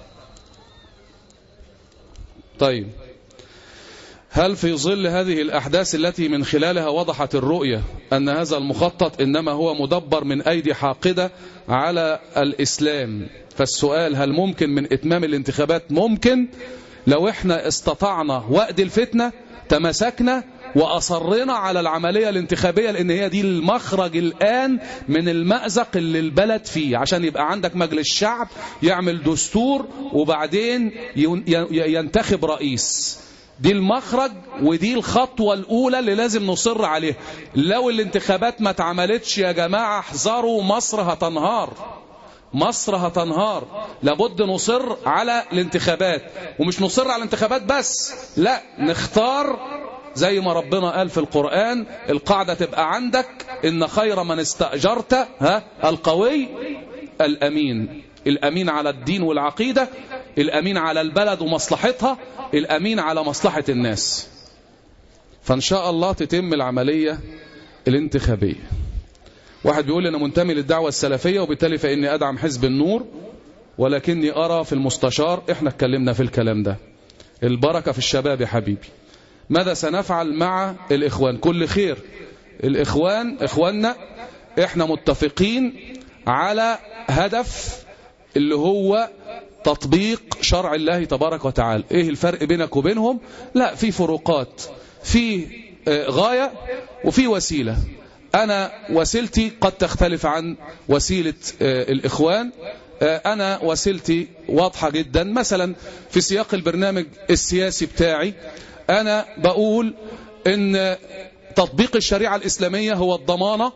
طيب هل في ظل هذه الأحداث التي من خلالها وضحت الرؤية أن هذا المخطط إنما هو مدبر من أيدي حاقدة على الإسلام فالسؤال هل ممكن من إتمام الانتخابات ممكن لو احنا استطعنا وقت الفتنة تمسكنا وأصرنا على العملية الانتخابية لأن هي دي المخرج الآن من المأزق اللي البلد فيه عشان يبقى عندك مجلس شعب يعمل دستور وبعدين ينتخب رئيس دي المخرج ودي الخطوة الأولى اللي لازم نصر عليها لو الانتخابات ما اتعملتش يا جماعة احذروا مصر هتنهار مصر هتنهار لابد نصر على الانتخابات ومش نصر على الانتخابات بس لا نختار زي ما ربنا قال في القرآن القاعدة تبقى عندك إن خير من استأجرت ها القوي الأمين الأمين على الدين والعقيدة الأمين على البلد ومصلحتها الأمين على مصلحة الناس فإن شاء الله تتم العملية الانتخابية واحد بيقول لي أنا منتمي للدعوة السلفية وبالتالي فإني أدعم حزب النور ولكني أرى في المستشار إحنا اتكلمنا في الكلام ده البركة في الشباب يا حبيبي ماذا سنفعل مع الإخوان كل خير الإخوان إخواننا إحنا متفقين على هدف اللي هو تطبيق شرع الله تبارك وتعالى ايه الفرق بينك وبينهم لا في فروقات في غاية وفي وسيلة انا وسيلتي قد تختلف عن وسيلة الاخوان انا وسيلتي واضحة جدا مثلا في سياق البرنامج السياسي بتاعي انا بقول ان تطبيق الشريعة الاسلامية هو الضمانة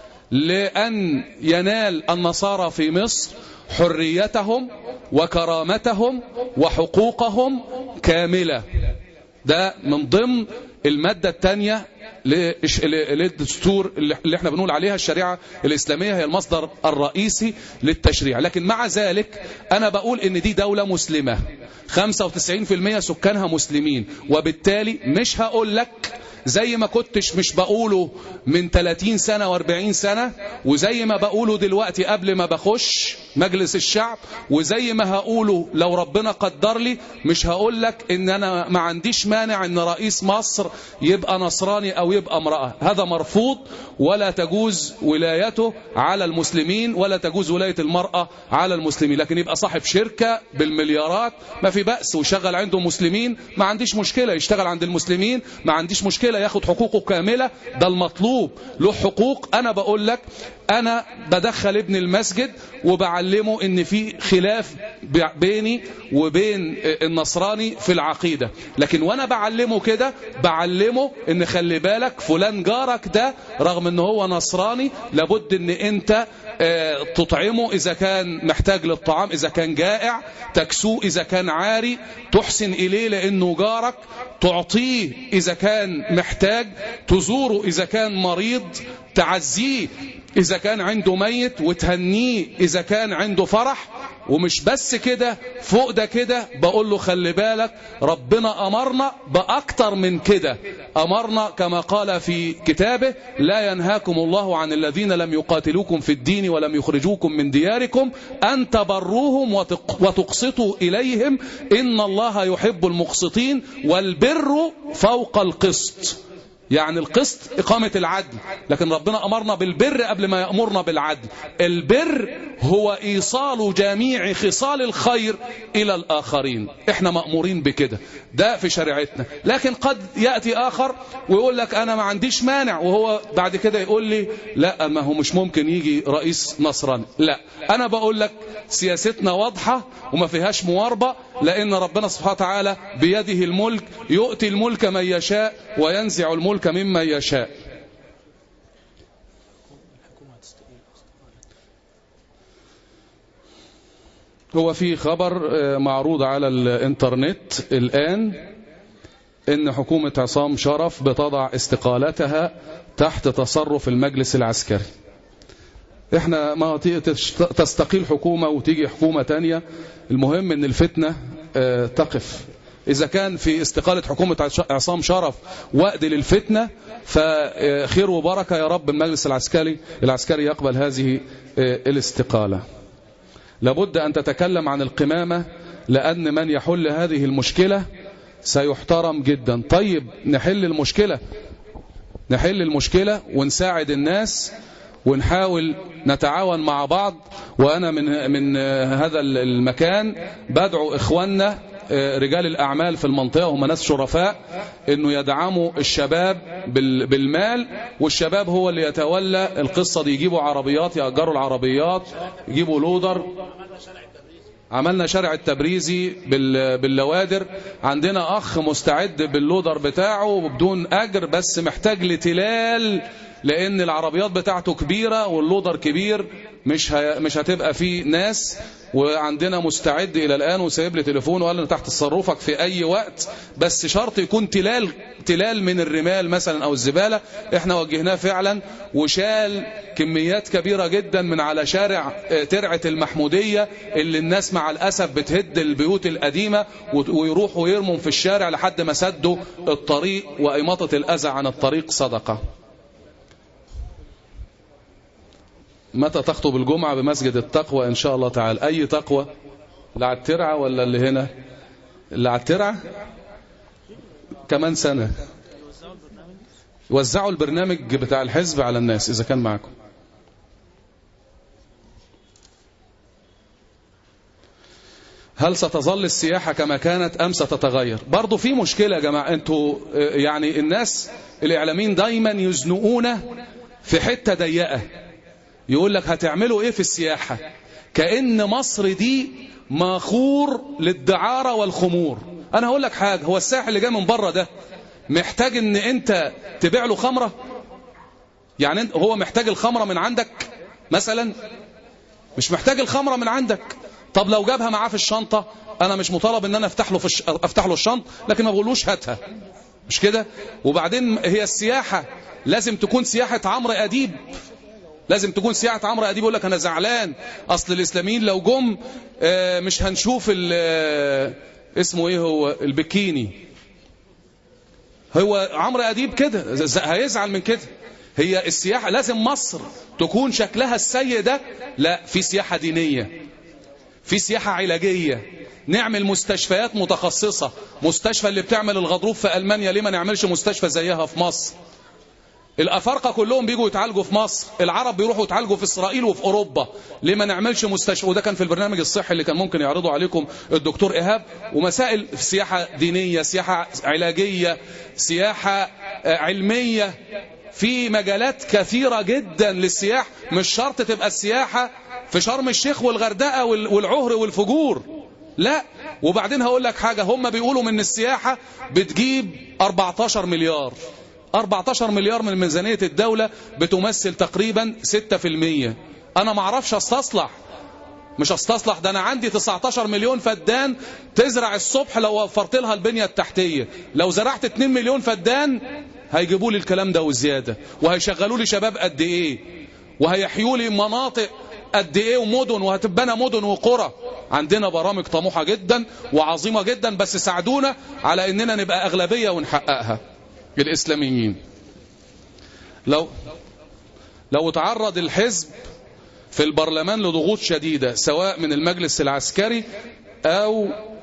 لأن ينال النصارى في مصر حريتهم وكرامتهم وحقوقهم كاملة ده من ضمن المادة الثانية للدستور اللي احنا بنقول عليها الشريعة الإسلامية هي المصدر الرئيسي للتشريع لكن مع ذلك أنا بقول إن دي دولة مسلمة 95% سكانها مسلمين وبالتالي مش هقول لك زي ما كنتش مش بقوله من 30 سنة و40 سنة وزي ما بقوله دلوقتي قبل ما بخش مجلس الشعب وزي ما هقوله لو ربنا قدر لي مش هقول لك ان انا ما عنديش مانع ان رئيس مصر يبقى نصراني او يبقى امرأة هذا مرفوض ولا تجوز ولايته على المسلمين ولا تجوز ولاية المرأة على المسلمين لكن يبقى صاحب شركة بالمليارات ما في بأس ويشغل عنده مسلمين ما عنديش مشكلة يشتغل عند المسلمين ما عنديش مشكلة ياخد حقوقه كاملة ده المطلوب له حقوق انا بقول لك انا بدخل ابن المسجد وبعلمه ان في خلاف بيني وبين النصراني في العقيدة لكن وانا بعلمه كده بعلمه ان خلي بالك فلان جارك ده رغم ان هو نصراني لابد ان انت تطعمه اذا كان محتاج للطعام اذا كان جائع تكسوه اذا كان عاري تحسن اليه لانه جارك تعطيه اذا كان محتاج تزوره اذا كان مريض تعزيه إذا كان عنده ميت وتهنيه إذا كان عنده فرح ومش بس كده فوق ده كده بقول له خلي بالك ربنا أمرنا بأكتر من كده أمرنا كما قال في كتابه لا ينهاكم الله عن الذين لم يقاتلوكم في الدين ولم يخرجوكم من دياركم أن تبروهم وتقسطوا إليهم إن الله يحب المقسطين والبر فوق القسط يعني القسط إقامة العدل لكن ربنا أمرنا بالبر قبل ما يأمرنا بالعدل البر هو إيصال جميع خصال الخير إلى الآخرين إحنا مأمورين بكده ده في شريعتنا لكن قد يأتي آخر ويقول لك أنا ما عنديش مانع وهو بعد كده يقول لي لا ما هو مش ممكن يجي رئيس نصراني لا أنا بقول لك سياستنا واضحة وما فيهاش مواربة لأن ربنا سبحانه وتعالى بيده الملك يؤتي الملك من يشاء وينزع الملك ممن يشاء هو في خبر معروض على الانترنت الآن ان حكومة عصام شرف بتضع استقالتها تحت تصرف المجلس العسكري احنا ما تستقيل حكومة وتيجي حكومة تانية المهم ان الفتنة اه تقف اذا كان في استقالة حكومة عصام شرف وقت للفتنة فخير وبركة يا رب المجلس العسكري العسكري يقبل هذه اه الاستقالة لابد ان تتكلم عن القمامة لان من يحل هذه المشكلة سيحترم جدا طيب نحل المشكلة نحل المشكلة ونساعد الناس ونحاول نتعاون مع بعض وأنا من من هذا المكان بدعو إخواننا رجال الأعمال في المنطقة هم ناس شرفاء أنه يدعموا الشباب بالمال والشباب هو اللي يتولى القصة دي يجيبوا عربيات يأجروا العربيات يجيبوا لودر عملنا شارع التبريزي باللوادر عندنا أخ مستعد باللودر بتاعه بدون أجر بس محتاج لتلال لأن العربيات بتاعته كبيرة واللودر كبير مش ه... مش هتبقى في ناس وعندنا مستعد الى الان وسايب لي تليفون وقال لي تحت تصرفك في اي وقت بس شرط يكون تلال تلال من الرمال مثلا او الزباله احنا وجهناه فعلا وشال كميات كبيره جدا من على شارع آه، ترعه المحموديه اللي الناس مع الاسف بتهد البيوت القديمه وت- ويروحوا يرموا في الشارع لحد ما سدوا الطريق واماطه الاذى عن الطريق صدقه متى تخطب الجمعة بمسجد التقوى إن شاء الله تعالى أي تقوى اللي على الترعة ولا اللي هنا اللي على الترعة كمان سنة وزعوا البرنامج بتاع الحزب على الناس إذا كان معكم هل ستظل السياحة كما كانت أم ستتغير برضو في مشكلة يا جماعة أنتوا آه، يعني الناس الإعلاميين دايما يزنقونا في حتة ضيقة يقول لك هتعملوا ايه في السياحة كأن مصر دي ماخور للدعارة والخمور انا هقول لك حاجة هو الساحل اللي جاي من بره ده محتاج ان انت تبيع له خمرة يعني انت- هو محتاج الخمرة من عندك مثلا مش محتاج الخمرة من عندك طب لو جابها معاه في الشنطة انا مش مطالب ان انا افتح له في الش... افتح له الشنط لكن ما بقولوش هاتها مش كده وبعدين هي السياحة لازم تكون سياحة عمرو أديب لازم تكون سياحة عمرو أديب يقول لك أنا زعلان أصل الإسلاميين لو جم آه، مش هنشوف ال- آه، اسمه إيه هو البكيني هو عمرو أديب كده ز- هيزعل من كده هي السياحة لازم مصر تكون شكلها السيء ده لا في سياحة دينية في سياحة علاجية نعمل مستشفيات متخصصة مستشفى اللي بتعمل الغضروف في ألمانيا ليه ما نعملش مستشفى زيها في مصر الأفارقة كلهم بيجوا يتعالجوا في مصر العرب بيروحوا يتعالجوا في إسرائيل وفي أوروبا ليه ما نعملش مستشفى وده كان في البرنامج الصحي اللي كان ممكن يعرضه عليكم الدكتور إيهاب ومسائل في سياحة دينية سياحة علاجية سياحة آه، علمية في مجالات كثيرة جدا للسياح مش شرط تبقى السياحة في شرم الشيخ والغردقة وال- والعهر والفجور لا وبعدين هقول لك حاجة هم بيقولوا من السياحة بتجيب 14 مليار 14 مليار من ميزانية الدولة بتمثل تقريبا 6% أنا ما اعرفش استصلح مش استصلح ده أنا عندي 19 مليون فدان تزرع الصبح لو وفرت لها البنية التحتية لو زرعت 2 مليون فدان هيجيبوا لي الكلام ده وزيادة وهيشغلوا لي شباب قد إيه وهيحيوا لي مناطق قد ايه ومدن وهتبنى مدن وقرى عندنا برامج طموحة جدا وعظيمة جدا بس ساعدونا على اننا نبقى اغلبية ونحققها الاسلاميين لو لو تعرض الحزب في البرلمان لضغوط شديدة سواء من المجلس العسكري او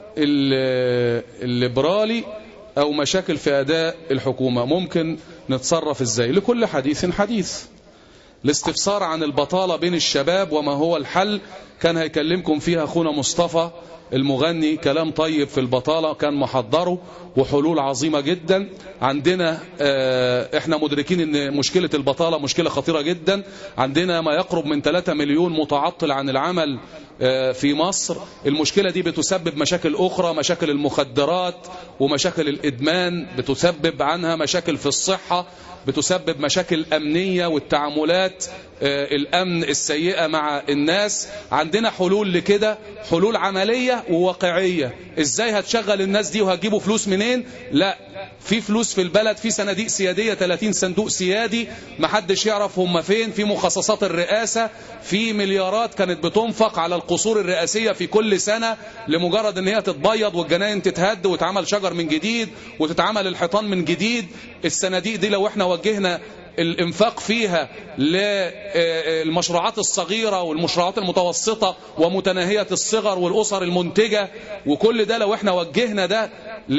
ال- الليبرالي او مشاكل في اداء الحكومة ممكن نتصرف ازاي لكل حديث حديث الاستفسار عن البطالة بين الشباب وما هو الحل كان هيكلمكم فيها أخونا مصطفى المغني كلام طيب في البطالة كان محضره وحلول عظيمة جدا عندنا آه، احنا مدركين ان مشكلة البطالة مشكلة خطيرة جدا عندنا ما يقرب من 3 مليون متعطل عن العمل آه، في مصر المشكلة دي بتسبب مشاكل أخرى مشاكل المخدرات ومشاكل الإدمان بتسبب عنها مشاكل في الصحة بتسبب مشاكل أمنية والتعاملات آه، الأمن السيئة مع الناس عندنا حلول لكده حلول عملية وواقعية إزاي هتشغل الناس دي وهتجيبوا فلوس منين لا في فلوس في البلد في صناديق سيادية 30 صندوق سيادي محدش يعرف هم فين في مخصصات الرئاسة في مليارات كانت بتنفق على القصور الرئاسية في كل سنة لمجرد ان هي تتبيض والجناين تتهد وتعمل شجر من جديد وتتعمل الحيطان من جديد الصناديق دي لو احنا وجهنا الانفاق فيها للمشروعات الصغيرة والمشروعات المتوسطة ومتناهية الصغر والأسر المنتجة وكل ده لو احنا وجهنا ده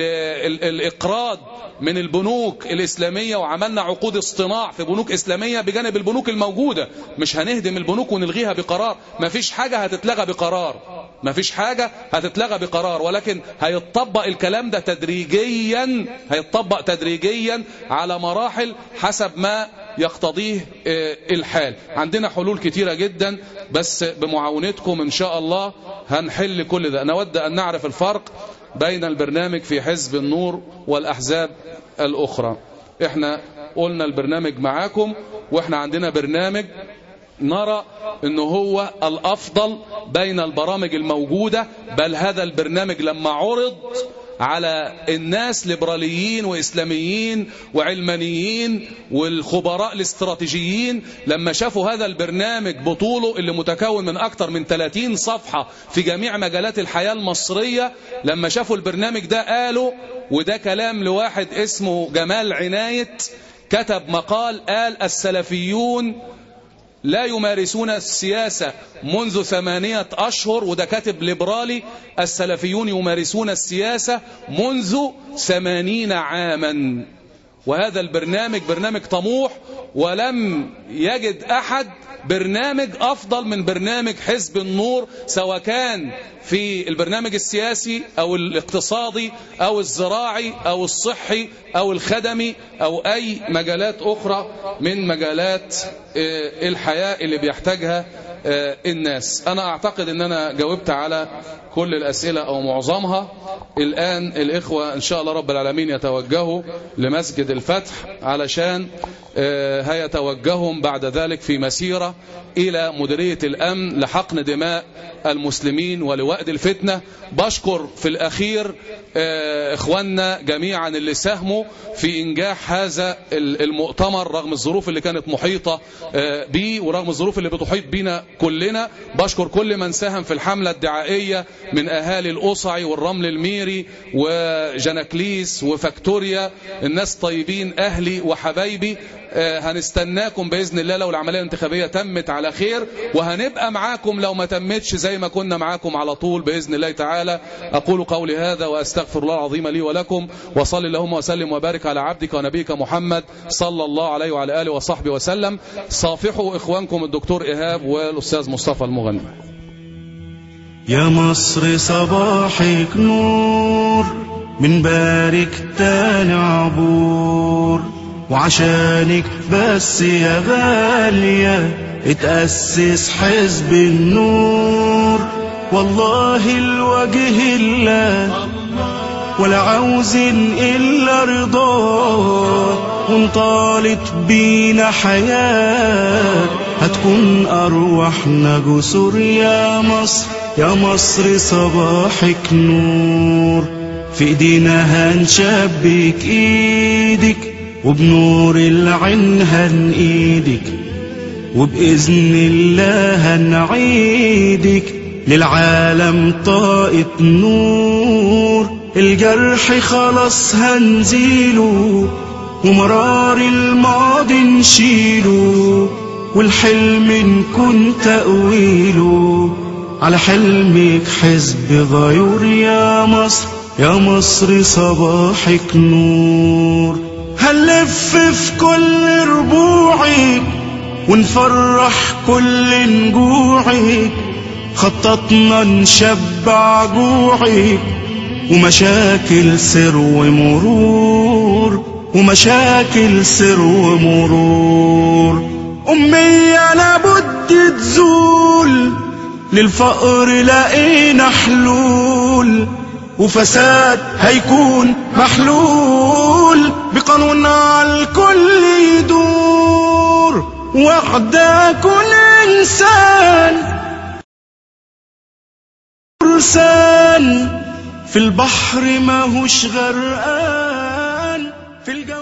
للإقراض من البنوك الإسلامية وعملنا عقود اصطناع في بنوك إسلامية بجانب البنوك الموجودة مش هنهدم البنوك ونلغيها بقرار مفيش حاجة هتتلغى بقرار مفيش حاجة هتتلغى بقرار ولكن هيتطبق الكلام ده تدريجيا هيتطبق تدريجيا على مراحل حسب ما يقتضيه آه، الحال عندنا حلول كتيرة جدا بس بمعاونتكم إن شاء الله هنحل كل ده نود أن نعرف الفرق بين البرنامج في حزب النور والأحزاب الأخرى احنا قلنا البرنامج معاكم واحنا عندنا برنامج نرى انه هو الافضل بين البرامج الموجودة بل هذا البرنامج لما عرض على الناس ليبراليين وإسلاميين وعلمانيين والخبراء الاستراتيجيين لما شافوا هذا البرنامج بطوله اللي متكون من أكثر من 30 صفحة في جميع مجالات الحياة المصرية لما شافوا البرنامج ده قالوا وده كلام لواحد اسمه جمال عناية كتب مقال قال السلفيون لا يمارسون السياسة منذ ثمانية أشهر وده كاتب ليبرالي السلفيون يمارسون السياسة منذ ثمانين عاما وهذا البرنامج برنامج طموح ولم يجد أحد برنامج أفضل من برنامج حزب النور سواء كان في البرنامج السياسي أو الاقتصادي أو الزراعي أو الصحي أو الخدمي أو أي مجالات أخرى من مجالات الحياة اللي بيحتاجها الناس أنا أعتقد أن أنا جاوبت على كل الأسئلة أو معظمها الآن الإخوة إن شاء الله رب العالمين يتوجهوا لمسجد الفتح علشان هيتوجههم بعد ذلك في مسيرة إلى مديرية الأمن لحقن دماء المسلمين ولوأد الفتنة بشكر في الأخير إخواننا جميعا اللي ساهموا في إنجاح هذا المؤتمر رغم الظروف اللي كانت محيطة بيه ورغم الظروف اللي بتحيط بينا كلنا بشكر كل من ساهم في الحملة الدعائية من أهالي الأصعي والرمل الميري وجناكليس وفاكتوريا الناس طيبين أهلي وحبايبي هنستناكم بإذن الله لو العملية الانتخابية تمت على خير وهنبقى معاكم لو ما تمتش زي ما كنا معاكم على طول بإذن الله تعالى أقول قولي هذا وأستغفر الله العظيم لي ولكم وصل اللهم وسلم وبارك على عبدك ونبيك محمد صلى الله عليه وعلى آله وصحبه وسلم صافحوا إخوانكم الدكتور إيهاب والأستاذ مصطفى المغني يا مصر صباحك نور من بارك تاني عبور وعشانك بس يا غالية اتأسس حزب النور والله الوجه الله ولا عاوزين إلا رضاه وانطالت بينا حياة هتكون أرواحنا جسور يا مصر يا مصر صباحك نور في ايدينا هنشبك ايدك وبنور العين هنقيدك وبإذن الله هنعيدك للعالم طاقة نور الجرح خلاص هنزيله ومرار الماضي نشيله والحلم نكون تأويله على حلمك حزب غيور يا مصر يا مصر صباحك نور هنلف في كل ربوعك ونفرح كل نجوعك خططنا نشبع جوعك ومشاكل سر ومرور ومشاكل سر ومرور أمية لابد تزول للفقر لقينا حلول وفساد هيكون محلول بقانون على الكل يدور وحدة كل إنسان فرسان في البحر ماهوش غرقان في الجو